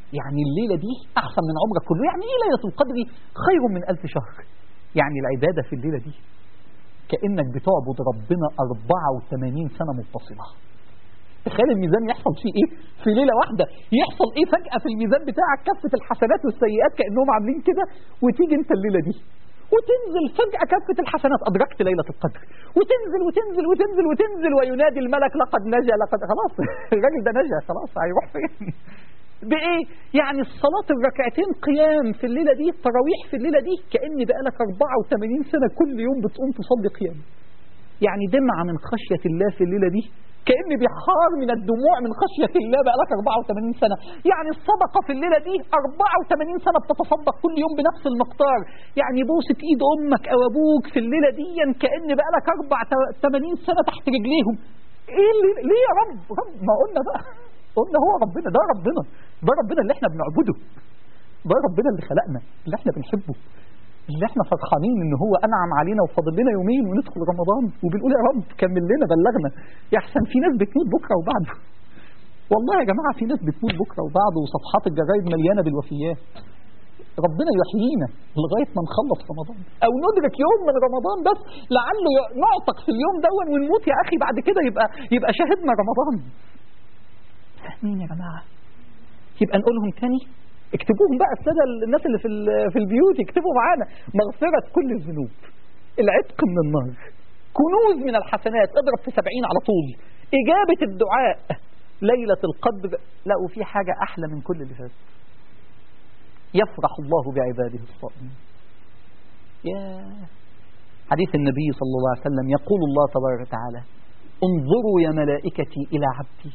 يعني الليلة دي أحسن من عمرك كله يعني إيه ليلة القدر خير من ألف شهر يعني العبادة في الليلة دي كأنك بتعبد ربنا 84 سنة متصلة تخيل الميزان يحصل فيه ايه في ليله واحده يحصل ايه فجاه في الميزان بتاعك كفه الحسنات والسيئات كانهم عاملين كده وتيجي انت الليله دي وتنزل فجأة كفة الحسنات أدركت ليلة القدر وتنزل وتنزل وتنزل وتنزل وينادي الملك لقد نجا لقد خلاص الراجل ده نجا خلاص هيروح فين بإيه؟ يعني الصلاة الركعتين قيام في الليلة دي التراويح في الليلة دي كأن بقالك 84 سنة كل يوم بتقوم تصلي قيام يعني دمعة من خشية الله في الليلة دي كأن بحار من الدموع من خشية الله بقى لك 84 سنة يعني الصدقة في الليلة دي 84 سنة بتتصدق كل يوم بنفس المقدار يعني بوسة ايد امك او ابوك في الليلة دي كأن بقى لك 84 سنة تحت رجليهم ايه اللي ليه يا رب رب ما قلنا بقى قلنا هو ربنا ده ربنا ده ربنا اللي احنا بنعبده ده ربنا اللي خلقنا اللي احنا بنحبه اللي احنا فرحانين ان هو انعم علينا وفاضل لنا يومين وندخل رمضان وبنقول يا رب كمل لنا بلغنا يا احسن في ناس بتموت بكره وبعده والله يا جماعه في ناس بتموت بكره وبعده وصفحات الجرايد مليانه بالوفيات ربنا يحيينا لغايه ما نخلص رمضان او ندرك يوم من رمضان بس لعله نعتق في اليوم دون ونموت يا اخي بعد كده يبقى يبقى شهدنا رمضان فاهمين يا جماعه يبقى نقولهم تاني اكتبوهم بقى الساده الناس اللي في في البيوت يكتبوا معانا مغفره كل الذنوب العتق من النار كنوز من الحسنات اضرب في سبعين على طول إجابة الدعاء ليلة القدر لا وفي حاجة أحلى من كل اللي فات يفرح الله بعباده الصائمين يا حديث النبي صلى الله عليه وسلم يقول الله تبارك وتعالى انظروا يا ملائكتي إلى عبدي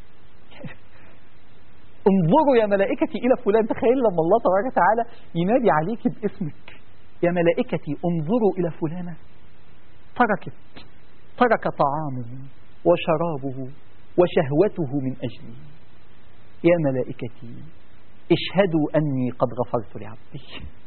انظروا يا ملائكتي إلى فلان تخيل لما الله تبارك وتعالى ينادي عليك باسمك يا ملائكتي انظروا إلى فلانة تركت ترك طعامه وشرابه وشهوته من أجلي يا ملائكتي اشهدوا أني قد غفرت لعبدي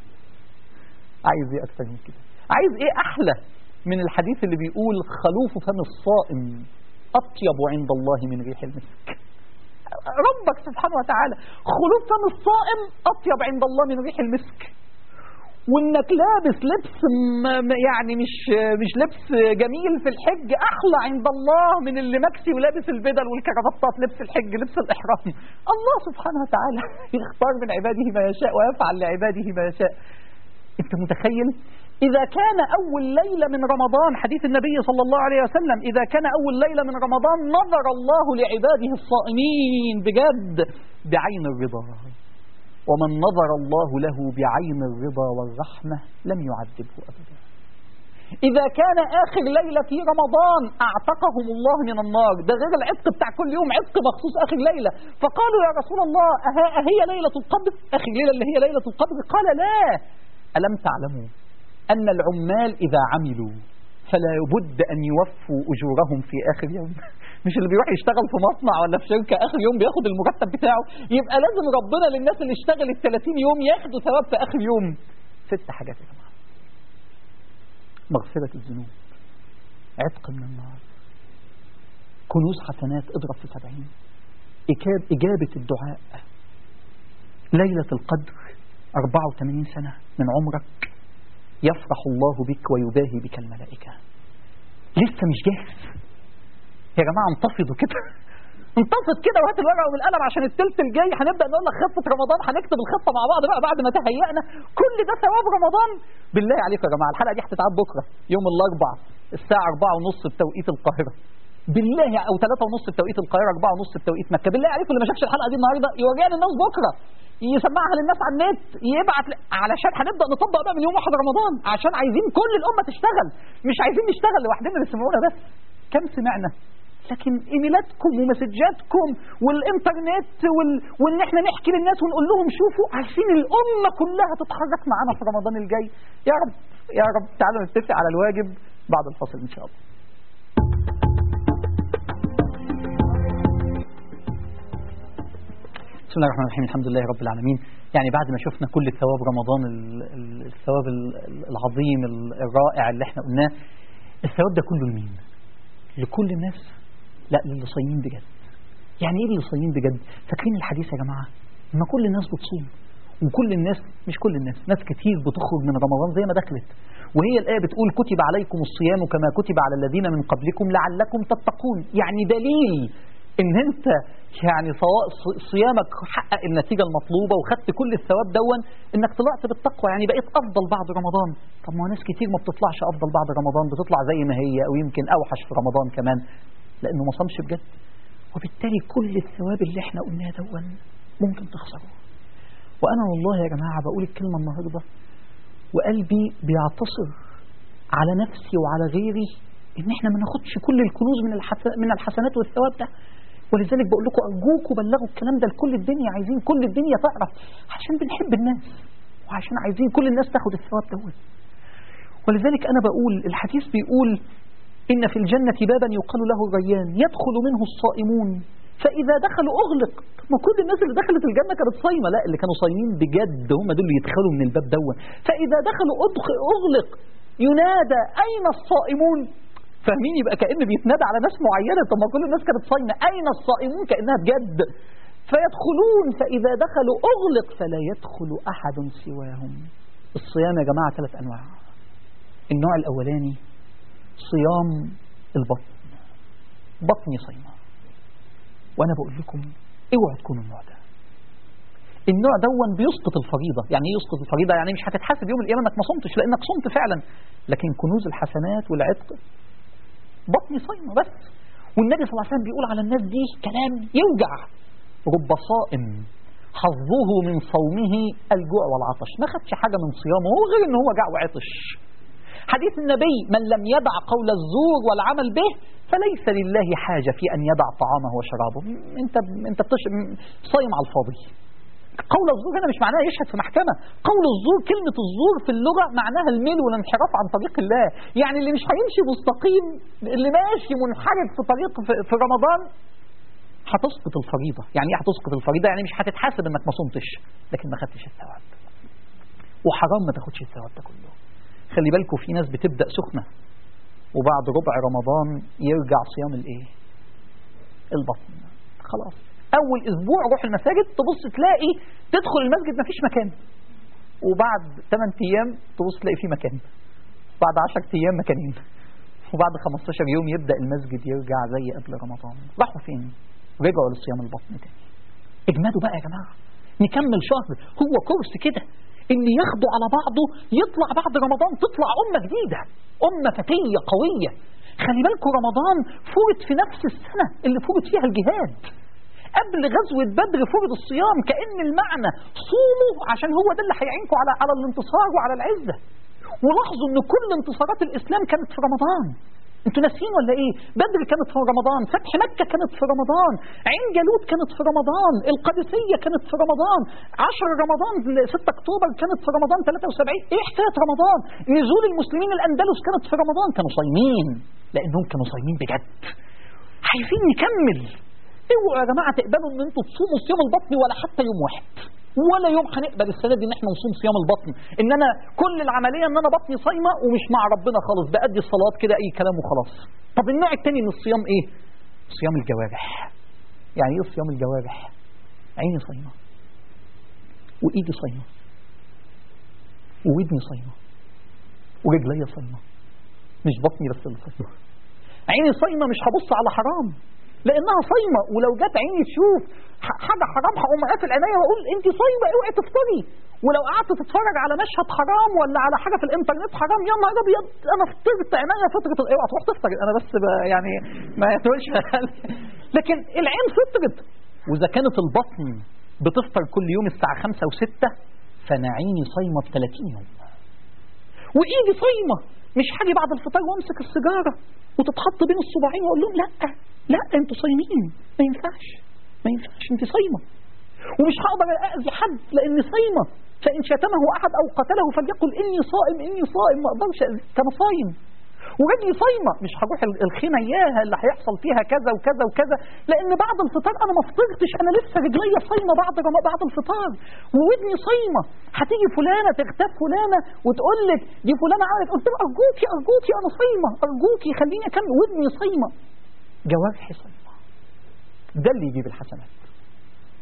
عايز ايه أكثر من كده عايز ايه أحلى من الحديث اللي بيقول خلوف فم الصائم أطيب عند الله من ريح المسك ربك سبحانه وتعالى خلوف فم الصائم أطيب عند الله من ريح المسك وانك لابس لبس يعني مش مش لبس جميل في الحج احلى عند الله من اللي مكسي ولابس البدل والكرافتات لبس الحج لبس الاحرام الله سبحانه وتعالى يختار من عباده ما يشاء ويفعل لعباده ما يشاء انت متخيل إذا كان أول ليلة من رمضان حديث النبي صلى الله عليه وسلم إذا كان أول ليلة من رمضان نظر الله لعباده الصائمين بجد بعين الرضا ومن نظر الله له بعين الرضا والرحمة لم يعذبه أبدا إذا كان آخر ليلة في رمضان أعتقهم الله من النار ده غير العتق بتاع كل يوم عتق مخصوص آخر ليلة فقالوا يا رسول الله أهي ليلة القدر آخر ليلة اللي هي ليلة القدر قال لا ألم تعلموا أن العمال إذا عملوا فلا بد أن يوفوا أجورهم في آخر يوم مش اللي بيروح يشتغل في مصنع ولا في شركة آخر يوم بياخد المرتب بتاعه يبقى لازم ربنا للناس اللي اشتغلت 30 يوم ياخدوا ثواب في آخر يوم ست حاجات يا جماعة مغفرة الذنوب عتق من النار كنوز حسنات اضرب في سبعين إجابة الدعاء ليلة القدر 84 سنة من عمرك يفرح الله بك ويباهي بك الملائكة لسه مش جاهز يا جماعة انتفضوا كده انتفض كده وهات الورقة والقلم عشان التلت الجاي هنبدأ نقول لك خطة رمضان هنكتب الخطة مع بعض بقى بعد ما تهيأنا كل ده ثواب رمضان بالله عليكم يا جماعة الحلقة دي هتتعاد بكرة يوم الأربع الساعة 4 ونص بتوقيت القاهرة بالله او 3 ونص بتوقيت القاهرة 4 ونص بتوقيت مكة بالله عليكم اللي ما شافش الحلقة دي النهاردة يوريها للناس بكرة يسمعها للناس على النت يبعت ل... علشان هنبدا نطبق بقى من يوم واحد رمضان عشان عايزين كل الامه تشتغل مش عايزين نشتغل لوحدنا اللي سمعونا بس كم سمعنا لكن ايميلاتكم ومسجاتكم والانترنت وال... وان احنا نحكي للناس ونقول لهم شوفوا عايزين الامه كلها تتحرك معانا في رمضان الجاي يا رب يا رب تعالوا نتفق على الواجب بعد الفصل ان شاء الله بسم الله الرحمن الرحيم الحمد لله رب العالمين يعني بعد ما شفنا كل ثواب رمضان الثواب العظيم الرائع اللي احنا قلناه الثواب ده كله لمين لكل الناس لا للي صايمين بجد يعني ايه اللي صايمين بجد فاكرين الحديث يا جماعة ما كل الناس بتصوم وكل الناس مش كل الناس ناس كتير بتخرج من رمضان زي ما دخلت وهي الآية بتقول كتب عليكم الصيام كما كتب على الذين من قبلكم لعلكم تتقون يعني دليل ان انت يعني سواء صيامك حقق النتيجة المطلوبة وخدت كل الثواب دون انك طلعت بالتقوى يعني بقيت افضل بعد رمضان طب ما ناس كتير ما بتطلعش افضل بعد رمضان بتطلع زي ما هي او يمكن اوحش في رمضان كمان لانه ما صامش بجد وبالتالي كل الثواب اللي احنا قلناه دون ممكن تخسره وانا والله يا جماعة بقول الكلمة النهاردة وقلبي بيعتصر على نفسي وعلى غيري ان احنا ما ناخدش كل الكنوز من من الحسنات والثواب ده ولذلك بقول لكم ارجوكم بلغوا الكلام ده لكل الدنيا عايزين كل الدنيا تعرف عشان بنحب الناس وعشان عايزين كل الناس تاخد الثواب دوت ولذلك انا بقول الحديث بيقول ان في الجنة بابا يقال له الريان يدخل منه الصائمون فإذا دخلوا أغلق ما كل الناس اللي دخلت الجنة كانت صايمة لا اللي كانوا صايمين بجد هم دول اللي يدخلوا من الباب دون فإذا دخلوا أغلق ينادى أين الصائمون فاهمين يبقى كأن بيتنادى على ناس معينة طب ما كل الناس كانت صايمة أين الصائمون كأنها بجد فيدخلون فإذا دخلوا أغلق فلا يدخل أحد سواهم الصيام يا جماعة ثلاث أنواع النوع الأولاني صيام البطن بطني صيمة وأنا بقول لكم اوعوا تكونوا النوع ده النوع دون بيسقط الفريضة يعني ايه يسقط الفريضة يعني مش هتتحاسب يوم القيامة انك ما صمتش لانك صمت فعلا لكن كنوز الحسنات والعتق بطني صايمة بس والنبي صلى الله عليه وسلم بيقول على الناس دي كلام يوجع رب صائم حظه من صومه الجوع والعطش ما خدش حاجة من صيامه غير ان هو جاع وعطش حديث النبي من لم يدع قول الزور والعمل به فليس لله حاجة في أن يدع طعامه وشرابه انت انت بتش... صايم على الفاضي قول الزور هنا مش معناها يشهد في محكمة قول الزور كلمة الزور في اللغة معناها الميل والانحراف عن طريق الله يعني اللي مش هيمشي مستقيم اللي ماشي منحرف في طريق في, في رمضان هتسقط الفريضة يعني ايه هتسقط الفريضة يعني مش هتتحاسب انك ما صمتش لكن ما خدتش الثواب وحرام ما تاخدش الثواب ده كله خلي بالكم في ناس بتبدأ سخنة وبعد ربع رمضان يرجع صيام الايه البطن خلاص اول اسبوع روح المساجد تبص تلاقي تدخل المسجد مفيش مكان وبعد 8 ايام تبص تلاقي فيه مكان بعد 10 ايام مكانين وبعد 15 يوم يبدا المسجد يرجع زي قبل رمضان راحوا فين رجعوا لصيام البطن تاني اجمدوا بقى يا جماعه نكمل شهر هو كورس كده ان ياخدوا على بعضه يطلع بعد رمضان تطلع امه جديده امه فتيه قويه خلي بالكم رمضان فرض في نفس السنه اللي فرض فيها الجهاد قبل غزوة بدر فرض الصيام كأن المعنى صوموا عشان هو ده اللي هيعينكم على على الانتصار وعلى العزة ولاحظوا ان كل انتصارات الإسلام كانت في رمضان انتوا ناسيين ولا ايه بدر كانت في رمضان فتح مكة كانت في رمضان عين جالوت كانت في رمضان القادسية كانت في رمضان 10 رمضان 6 اكتوبر كانت في رمضان 73 ايه حكاية رمضان نزول المسلمين الاندلس كانت في رمضان كانوا صايمين لانهم كانوا صايمين بجد عايزين نكمل اوعوا يا جماعه تقبلوا ان انتوا تصوموا صيام البطن ولا حتى يوم واحد ولا يوم هنقبل السنه دي ان احنا نصوم صيام البطن ان انا كل العمليه ان انا بطني صايمه ومش مع ربنا خالص بادي الصلاه كده اي كلام وخلاص طب النوع الثاني من الصيام ايه صيام الجوارح يعني ايه صيام الجوارح عيني صايمه وايدي صايمه وودني صايمه ورجلي صايمه مش بطني بس اللي صايمه عيني صايمه مش هبص على حرام لانها صايمه ولو جت عيني تشوف حاجه حرام هقوم قافل عينيا واقول انت صايمه اوعي تفطري ولو قعدت تتفرج على مشهد حرام ولا على حاجه في الانترنت حرام يا نهار ابيض انا فطرت عينيا فطرت اوعى تروح تفطر انا بس يعني ما تقولش لكن العين فطرت واذا كانت البطن بتفطر كل يوم الساعه 5 و6 فانا عيني صايمه ب 30 يوم وايدي صايمه مش هاجي بعد الفطار وامسك السيجاره وتتحط بين الصباعين واقول لهم لا لا انتوا صايمين ما ينفعش ما ينفعش انت صايمه ومش هقدر اذي حد لاني صايمه فان شتمه احد او قتله فليقل اني صائم اني صائم ما اقدرش كان صايم ورجلي صايمه مش هروح الخيمه اياها اللي هيحصل فيها كذا وكذا وكذا لان بعد الفطار انا ما فطرتش انا لسه رجليا صايمه بعد بعد الفطار وودني صايمه هتيجي فلانه تغتاب فلانه وتقول لك دي فلانه عملت قلت لها ارجوكي ارجوكي انا صايمه ارجوكي خليني اكمل ودني صايمه جوارحي صايمه ده اللي يجيب الحسنات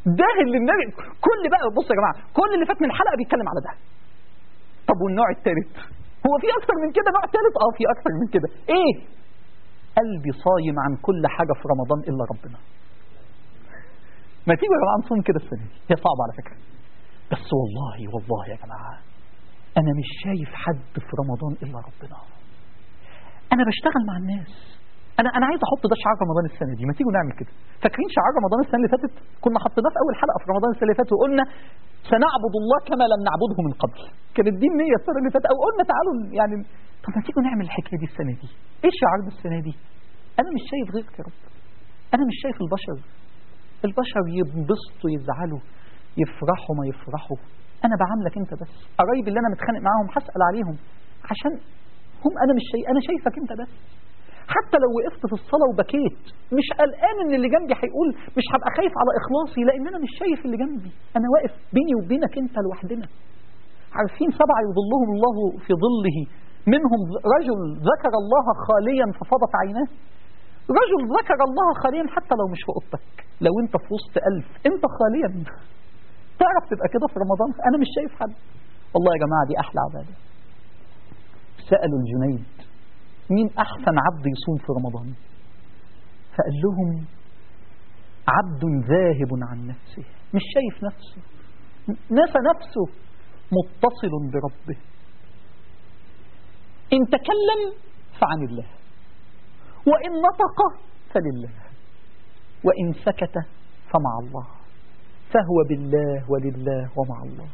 ده اللي النبي كل بقى بصوا يا جماعه كل اللي فات من الحلقه بيتكلم على ده طب والنوع الثالث هو في اكتر من كده نوع ثالث اه في اكتر من كده ايه قلبي صايم عن كل حاجه في رمضان الا ربنا ما تيجوا يا جماعه نصوم كده السنه دي هي صعبه على فكره بس والله والله يا جماعه انا مش شايف حد في رمضان الا ربنا انا بشتغل مع الناس انا انا عايز احط ده شعار رمضان السنه دي ما تيجوا نعمل كده فاكرين شعار رمضان السنه اللي فاتت كنا حطيناه في اول حلقه في رمضان السنه اللي فاتت وقلنا سنعبد الله كما لم نعبده من قبل كانت دي النيه السنه اللي فاتت او قلنا تعالوا يعني طب ما تيجوا نعمل الحكايه دي السنه دي ايه الشعار ده السنه دي انا مش شايف غيرك يا رب انا مش شايف البشر البشر ينبسطوا يزعلوا يفرحوا ما يفرحوا انا بعاملك انت بس قرايبي اللي انا متخانق معاهم هسال عليهم عشان هم انا مش شايف انا شايفك انت بس حتى لو وقفت في الصلاة وبكيت مش قلقان ان اللي جنبي هيقول مش هبقى خايف على اخلاصي لان انا مش شايف اللي جنبي انا واقف بيني وبينك انت لوحدنا عارفين سبعة يظلهم الله في ظله منهم رجل ذكر الله خاليا ففضت عيناه رجل ذكر الله خاليا حتى لو مش في اوضتك لو انت في وسط ألف انت خاليا تعرف تبقى كده في رمضان انا مش شايف حد والله يا جماعة دي احلى عبادة سألوا الجنيد مين أحسن عبد يصوم في رمضان فقال لهم عبد ذاهب عن نفسه مش شايف نفسه نسى نفسه متصل بربه إن تكلم فعن الله وإن نطق فلله وإن سكت فمع الله فهو بالله ولله ومع الله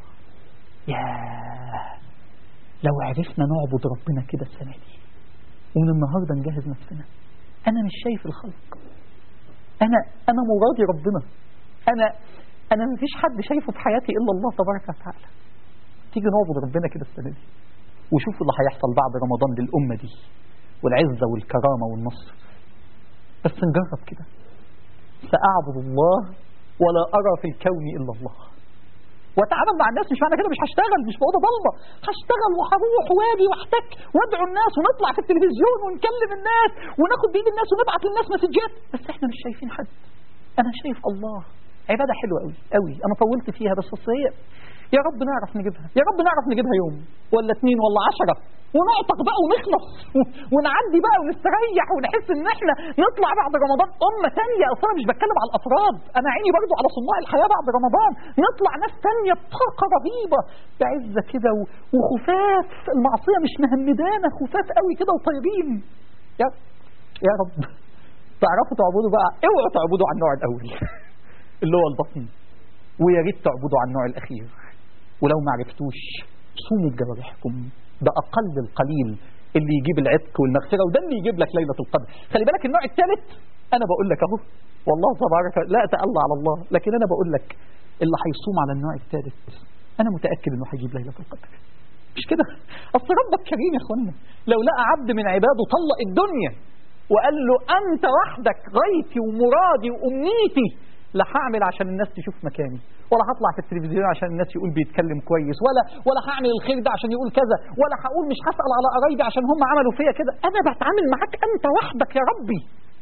ياه لو عرفنا نعبد ربنا كده السنة دي ومن النهاردة نجهز نفسنا أنا مش شايف الخلق أنا أنا مرادي ربنا أنا أنا مفيش حد شايفه في حياتي إلا الله تبارك وتعالى تيجي نعبد ربنا كده السنة دي وشوفوا اللي هيحصل بعد رمضان للأمة دي والعزة والكرامة والنصر بس نجرب كده سأعبد الله ولا أرى في الكون إلا الله واتعامل مع الناس مش معنى كده مش هشتغل مش في اوضه ضلمه هشتغل وهروح واجي واحتك وادعو الناس ونطلع في التلفزيون ونكلم الناس وناخد بايد الناس ونبعت للناس مسجات بس احنا مش شايفين حد انا شايف الله عباده حلوه قوي قوي انا طولت فيها بس اصل هي يا رب نعرف نجيبها يا رب نعرف نجيبها يوم ولا اتنين ولا عشرة ونعتق بقى ونخلص ونعدي بقى ونستريح ونحس ان احنا نطلع بعد رمضان امة تانية اصلا مش بتكلم على الافراد انا عيني برضو على صناع الحياة بعد رمضان نطلع ناس تانية بطاقة رهيبة بعزة كده وخفاف المعصية مش مهمدانة خفاف قوي كده وطيبين يا يا رب تعرفوا تعبدوا بقى اوعوا تعبدوا على النوع الاول اللي هو البطن ويا ريت تعبدوا على النوع الاخير ولو ما عرفتوش صوموا بجوارحكم ده أقل القليل اللي يجيب العتق والمغفرة وده اللي يجيب لك ليلة القدر خلي بالك النوع الثالث أنا بقول لك أهو والله تبارك لا أتألى على الله لكن أنا بقول لك اللي هيصوم على النوع الثالث أنا متأكد إنه هيجيب ليلة القدر مش كده أصل ربك كريم يا أخوانا لو لقى عبد من عباده طلق الدنيا وقال له أنت وحدك غايتي ومرادي وأمنيتي لا هعمل عشان الناس تشوف مكاني ولا هطلع في التلفزيون عشان الناس يقول بيتكلم كويس ولا ولا هعمل الخير ده عشان يقول كذا ولا هقول مش هسأل على قرايبي عشان هم عملوا فيا كده انا بتعامل معاك انت وحدك يا ربي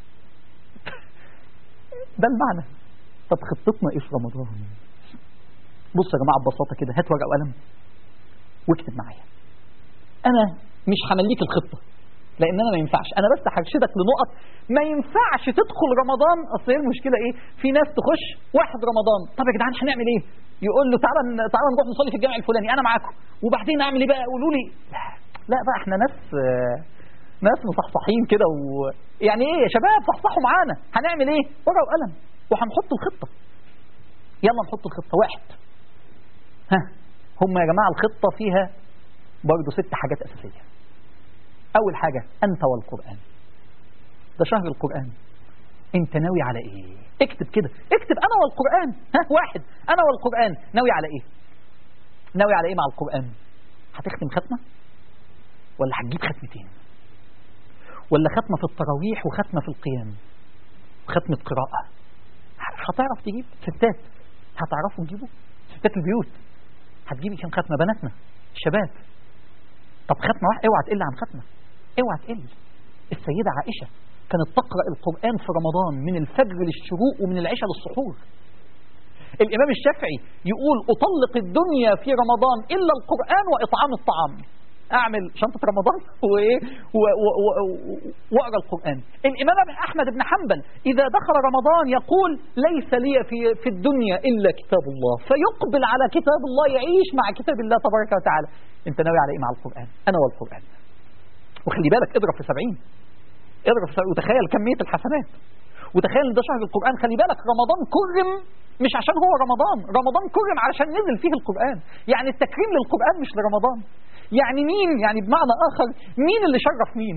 ده المعنى طب خطتنا ايه في رمضان بص يا جماعه ببساطه كده هات ورقه وقلم واكتب معايا انا مش همليك الخطه لان انا ما ينفعش انا بس هرشدك لنقط ما ينفعش تدخل رمضان اصل هي المشكله ايه في ناس تخش واحد رمضان طب يا جدعان هنعمل ايه يقول له تعالى تعالى نروح نصلي في الجامع الفلاني انا معاكم وبعدين اعمل ايه بقى قولوا لي لا لا بقى احنا ناس ناس مصحصحين كده و يعني ايه يا شباب صحصحوا معانا هنعمل ايه ورقه وقلم وهنحط الخطه يلا نحط الخطه واحد ها هم يا جماعه الخطه فيها برضه ست حاجات اساسيه أول حاجة أنت والقرآن ده شهر القرآن أنت ناوي على إيه اكتب كده اكتب أنا والقرآن ها واحد أنا والقرآن ناوي على إيه ناوي على إيه مع القرآن هتختم ختمة ولا هتجيب ختمتين ولا ختمة في التراويح وختمة في القيام ختمة قراءة هتعرف تجيب ستات هتعرفوا تجيبوا ستات البيوت هتجيبي كام ختمة بناتنا الشباب طب ختمة واحدة اوعى تقل عن ختمة اوعى تقل السيدة عائشة كانت تقرأ القرآن في رمضان من الفجر للشروق ومن العشاء للسحور الإمام الشافعي يقول أطلق الدنيا في رمضان إلا القرآن وإطعام الطعام اعمل شنطه رمضان وايه و- و- و- واقرا القران الامام احمد بن حنبل اذا دخل رمضان يقول ليس لي في في الدنيا الا كتاب الله فيقبل على كتاب الله يعيش مع كتاب الله تبارك وتعالى انت ناوي على ايه مع القران انا والقران وخلي بالك اضرب في 70 اضرب في 70 وتخيل كميه الحسنات وتخيل ان ده شهر القران خلي بالك رمضان كرم مش عشان هو رمضان رمضان كرم علشان نزل فيه القران يعني التكريم للقران مش لرمضان يعني مين يعني بمعنى اخر مين اللي شرف مين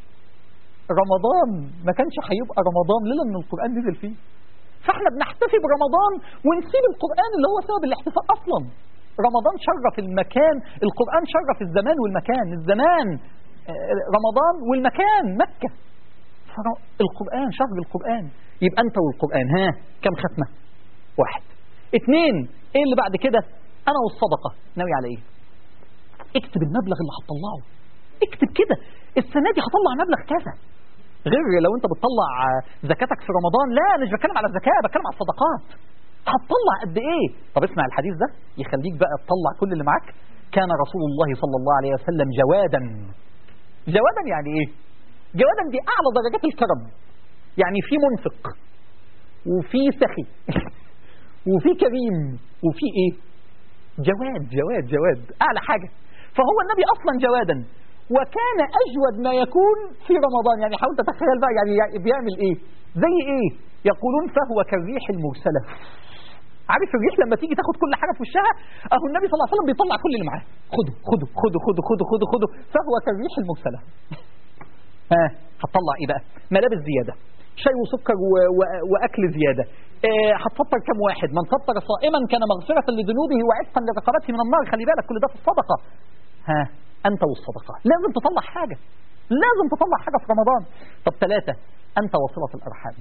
رمضان ما كانش هيبقى رمضان لولا ان القران نزل فيه فاحنا بنحتفي برمضان ونسيب القران اللي هو سبب الاحتفاء اصلا رمضان شرف المكان القران شرف الزمان والمكان الزمان آه، رمضان والمكان مكه فر- القرآن شهر القرآن يبقى أنت والقرآن ها كم ختمة واحد اتنين ايه اللي بعد كده أنا والصدقة ناوي على ايه اكتب المبلغ اللي هتطلعه اكتب كده السنة دي هطلع مبلغ كذا غير لو انت بتطلع آه، زكاتك في رمضان لا أنا مش بتكلم على الزكاة بتكلم على الصدقات هتطلع قد ايه طب اسمع الحديث ده يخليك بقى تطلع كل اللي معاك كان رسول الله صلى الله عليه وسلم جوادا جوادا يعني ايه جوادا دي اعلى درجات الكرم يعني في منفق وفي سخي وفي كريم وفي ايه جواد جواد جواد اعلى حاجه فهو النبي اصلا جوادا وكان اجود ما يكون في رمضان يعني حاول تتخيل بقى يعني بيعمل ايه زي ايه يقولون فهو كالريح المرسله عارف الريح لما تيجي تاخد كل حاجه في وشها اهو النبي صلى الله عليه وسلم بيطلع كل اللي معاه خده خده خده خده خده خده خده فهو كالريح المرسله ها هتطلع ايه بقى ملابس زياده شاي وسكر و... و... واكل زياده آه، هتفطر كم واحد من فطر صائما كان مغفرة لذنوبه وعتقا لرقبته من النار خلي بالك كل ده في الصدقة ها أنت والصدقة لازم تطلع حاجة لازم تطلع حاجة في رمضان طب ثلاثة أنت وصلة الأرحام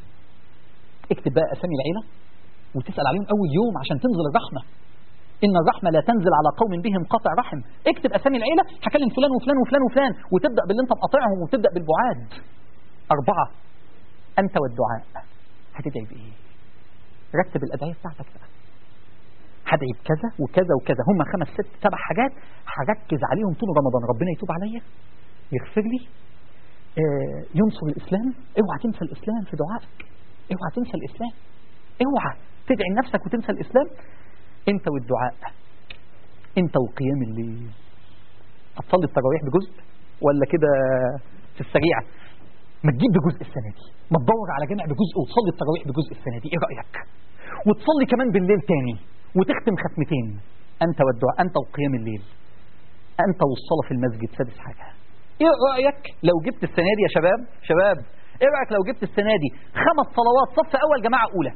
اكتب بقى أسامي العيلة وتسأل عليهم أول يوم عشان تنزل الرحمة إن الرحمة لا تنزل على قوم بهم قطع رحم اكتب أسامي العيلة هكلم فلان وفلان وفلان وفلان وتبدأ باللي أنت مقاطعهم وتبدأ بالبعاد أربعة أنت والدعاء هتدعي بإيه رتب الأدعية بتاعتك بقى هدعي بكذا وكذا وكذا هم خمس ست سبع حاجات هركز عليهم طول رمضان ربنا يتوب عليا يغفر لي آه، ينصر الإسلام اوعى تنسى الإسلام في دعائك اوعى تنسى الإسلام اوعى تدعي لنفسك وتنسى الإسلام انت والدعاء انت وقيام الليل هتصلي التراويح بجزء ولا كده في السريع ما تجيب بجزء السنة دي ما تدور على جامع بجزء وتصلي التراويح بجزء السنة دي ايه رأيك وتصلي كمان بالليل تاني وتختم ختمتين انت والدعاء انت وقيام الليل انت والصلاة في المسجد سادس حاجة ايه رأيك لو جبت السنة دي يا شباب شباب ايه رأيك لو جبت السنة دي خمس صلوات صف اول جماعة اولى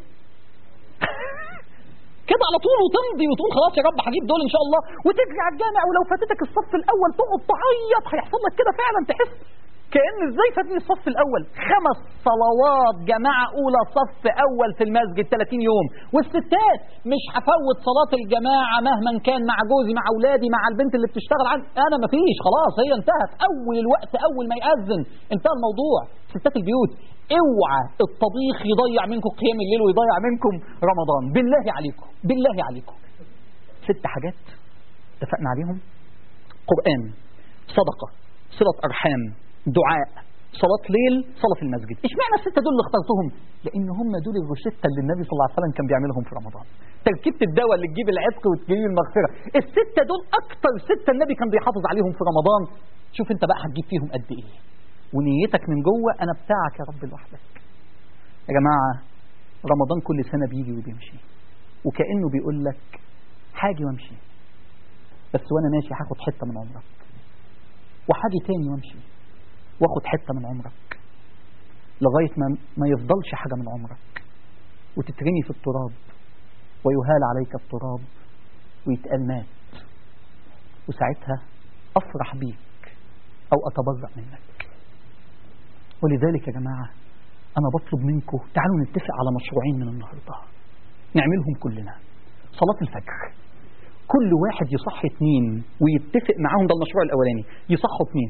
كده على طول وتمضي وتقول خلاص يا رب هجيب دول ان شاء الله وتجري على الجامع ولو فاتتك الصف الاول تقعد تعيط هيحصل لك كده فعلا تحس كأن ازاي فاتني الصف الاول خمس صلوات جماعة اولى صف اول في المسجد 30 يوم والستات مش هفوت صلاة الجماعة مهما كان مع جوزي مع اولادي مع البنت اللي بتشتغل عندي انا مفيش خلاص هي انتهت اول الوقت اول ما يأذن انتهى الموضوع ستات البيوت اوعى الطبيخ يضيع منكم قيام الليل ويضيع منكم رمضان بالله عليكم بالله عليكم ست حاجات اتفقنا عليهم قرآن صدقة صلة أرحام دعاء صلاة ليل صلاة في المسجد اشمعنى الستة دول اللي اخترتهم لأن هم دول الروشتة اللي النبي صلى الله عليه وسلم كان بيعملهم في رمضان تركيبة الدواء اللي تجيب العتق وتجيب المغفرة الستة دول أكتر ستة النبي كان بيحافظ عليهم في رمضان شوف انت بقى هتجيب فيهم قد ايه ونيتك من جوه انا بتاعك يا رب لوحدك يا جماعة رمضان كل سنة بيجي وبيمشي وكأنه بيقول لك حاجي وامشي بس وانا ماشي هاخد حتة من عمرك وحاجي تاني وامشي واخد حتة من عمرك لغاية ما ما يفضلش حاجة من عمرك وتترمي في التراب ويهال عليك التراب ويتقال مات وساعتها أفرح بيك أو أتبرأ منك ولذلك يا جماعة أنا بطلب منكم تعالوا نتفق على مشروعين من النهاردة نعملهم كلنا صلاة الفجر كل واحد يصحي اتنين ويتفق معاهم ده المشروع الأولاني يصحوا اتنين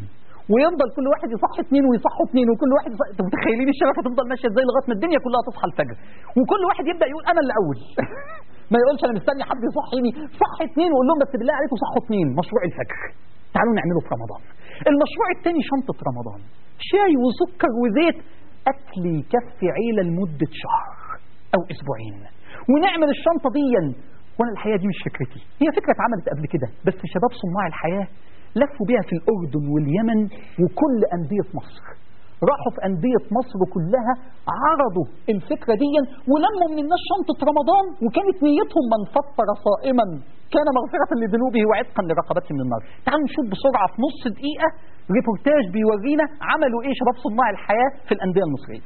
ويفضل كل واحد يصحي اثنين ويصحوا اثنين وكل واحد يصحي انتوا متخيلين الشبكه تفضل ماشيه ازاي لغايه ما الدنيا كلها تصحى الفجر وكل واحد يبدا يقول انا اللي اول ما يقولش انا مستني حد يصحيني صحي اثنين وقول لهم بس بالله عليكم صحوا اثنين مشروع الفجر تعالوا نعمله في رمضان المشروع الثاني شنطه رمضان شاي وسكر وزيت اكل يكفي عيله لمده شهر او اسبوعين ونعمل الشنطه دي وانا الحقيقه دي مش فكرتي هي فكره اتعملت قبل كده بس شباب صناع الحياه لفوا بيها في الاردن واليمن وكل انديه مصر راحوا في أندية مصر كلها عرضوا الفكرة دي ولموا من الناس شنطة رمضان وكانت نيتهم من فطر صائما كان مغفرة لذنوبه وعتقا لرقبته من النار تعالوا نشوف بسرعة في نص دقيقة ريبورتاج بيورينا عملوا ايه شباب صناع الحياة في الأندية المصرية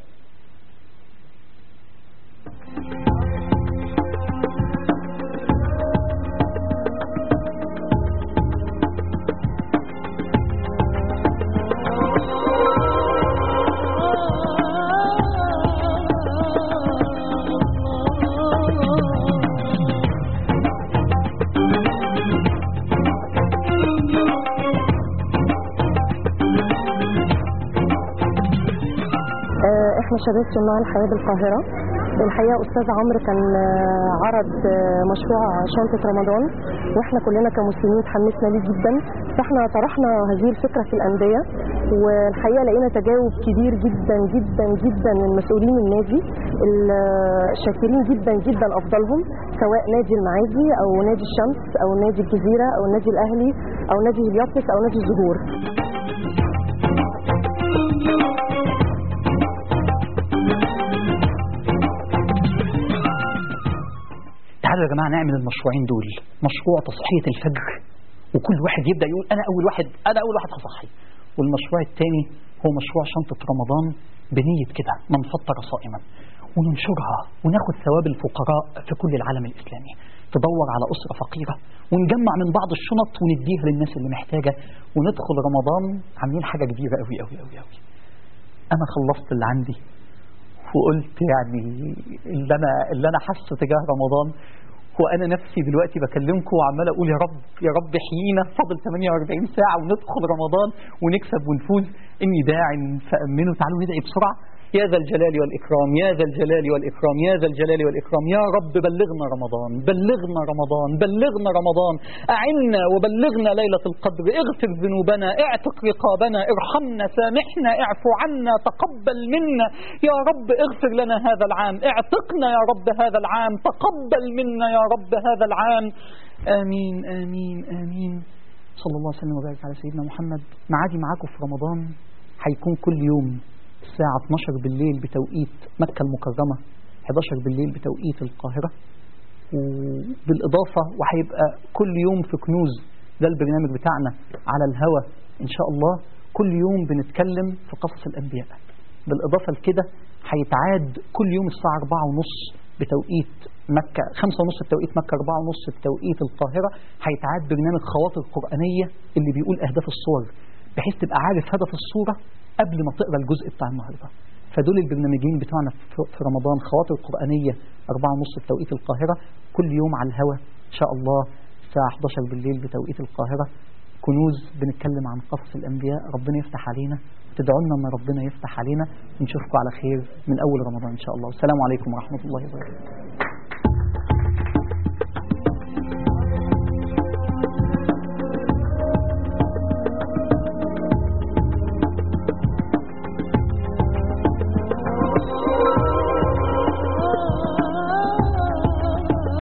احنا شباب صناع الحياة بالقاهرة الحقيقة أستاذ عمرو كان آه، عرض آه، مشروع شنطة رمضان واحنا كلنا كمسلمين اتحمسنا ليه جدا فاحنا طرحنا هذه الفكرة في الأندية والحقيقة لقينا تجاوب كبير جدا جدا جدا من مسؤولين النادي ال- شاكرين جدا جدا أفضلهم سواء نادي المعادي أو نادي الشمس أو نادي الجزيرة أو النادي الأهلي أو نادي اليابس أو نادي الزهور تعالوا يا جماعة نعمل المشروعين دول مشروع تصحية الفجر وكل واحد يبدأ يقول أنا أول واحد أنا أول واحد هصحي والمشروع الثاني هو مشروع شنطة رمضان بنية كده من فطر صائما وننشرها وناخد ثواب الفقراء في كل العالم الإسلامي تدور على أسرة فقيرة ونجمع من بعض الشنط ونديها للناس اللي محتاجة وندخل رمضان عاملين حاجة كبيرة قوي قوي قوي قوي أنا خلصت اللي عندي وقلت يعني اللي انا اللي انا حاسه تجاه رمضان وانا نفسي دلوقتي بكلمكم وعمال اقول يا رب يا رب احيينا فاضل 48 ساعه وندخل رمضان ونكسب ونفوز اني داع فامنوا تعالوا ندعي بسرعه يا ذا الجلال والإكرام يا ذا الجلال والإكرام يا ذا الجلال والإكرام يا رب بلغنا رمضان بلغنا رمضان بلغنا رمضان أعنا وبلغنا ليلة القدر اغفر ذنوبنا اعتق رقابنا ارحمنا سامحنا اعفو عنا تقبل منا يا رب اغفر لنا هذا العام اعتقنا يا رب هذا العام تقبل منا يا رب هذا العام آمين آمين آمين صلى الله وسلم وبارك على سيدنا محمد معادي معاكم في رمضان هيكون كل يوم الساعة 12 بالليل بتوقيت مكة المكرمة 11 بالليل بتوقيت القاهرة وبالإضافة وهيبقى كل يوم في كنوز ده البرنامج بتاعنا على الهوا إن شاء الله كل يوم بنتكلم في قصص الأنبياء بالإضافة لكده هيتعاد كل يوم الساعة 4 ونص بتوقيت مكة 5 ونص بتوقيت مكة 4 ونص بتوقيت القاهرة هيتعاد برنامج خواطر قرآنية اللي بيقول أهداف الصور بحيث تبقى عارف هدف الصورة قبل ما تقرا الجزء بتاع النهارده فدول البرنامجين بتوعنا في رمضان خواطر قرآنية 4 ونص بتوقيت القاهرة كل يوم على الهوا إن شاء الله الساعة 11 بالليل بتوقيت القاهرة كنوز بنتكلم عن قصص الأنبياء ربنا يفتح علينا تدعوا لنا أن ربنا يفتح علينا ونشوفكم على خير من أول رمضان إن شاء الله والسلام عليكم ورحمة الله وبركاته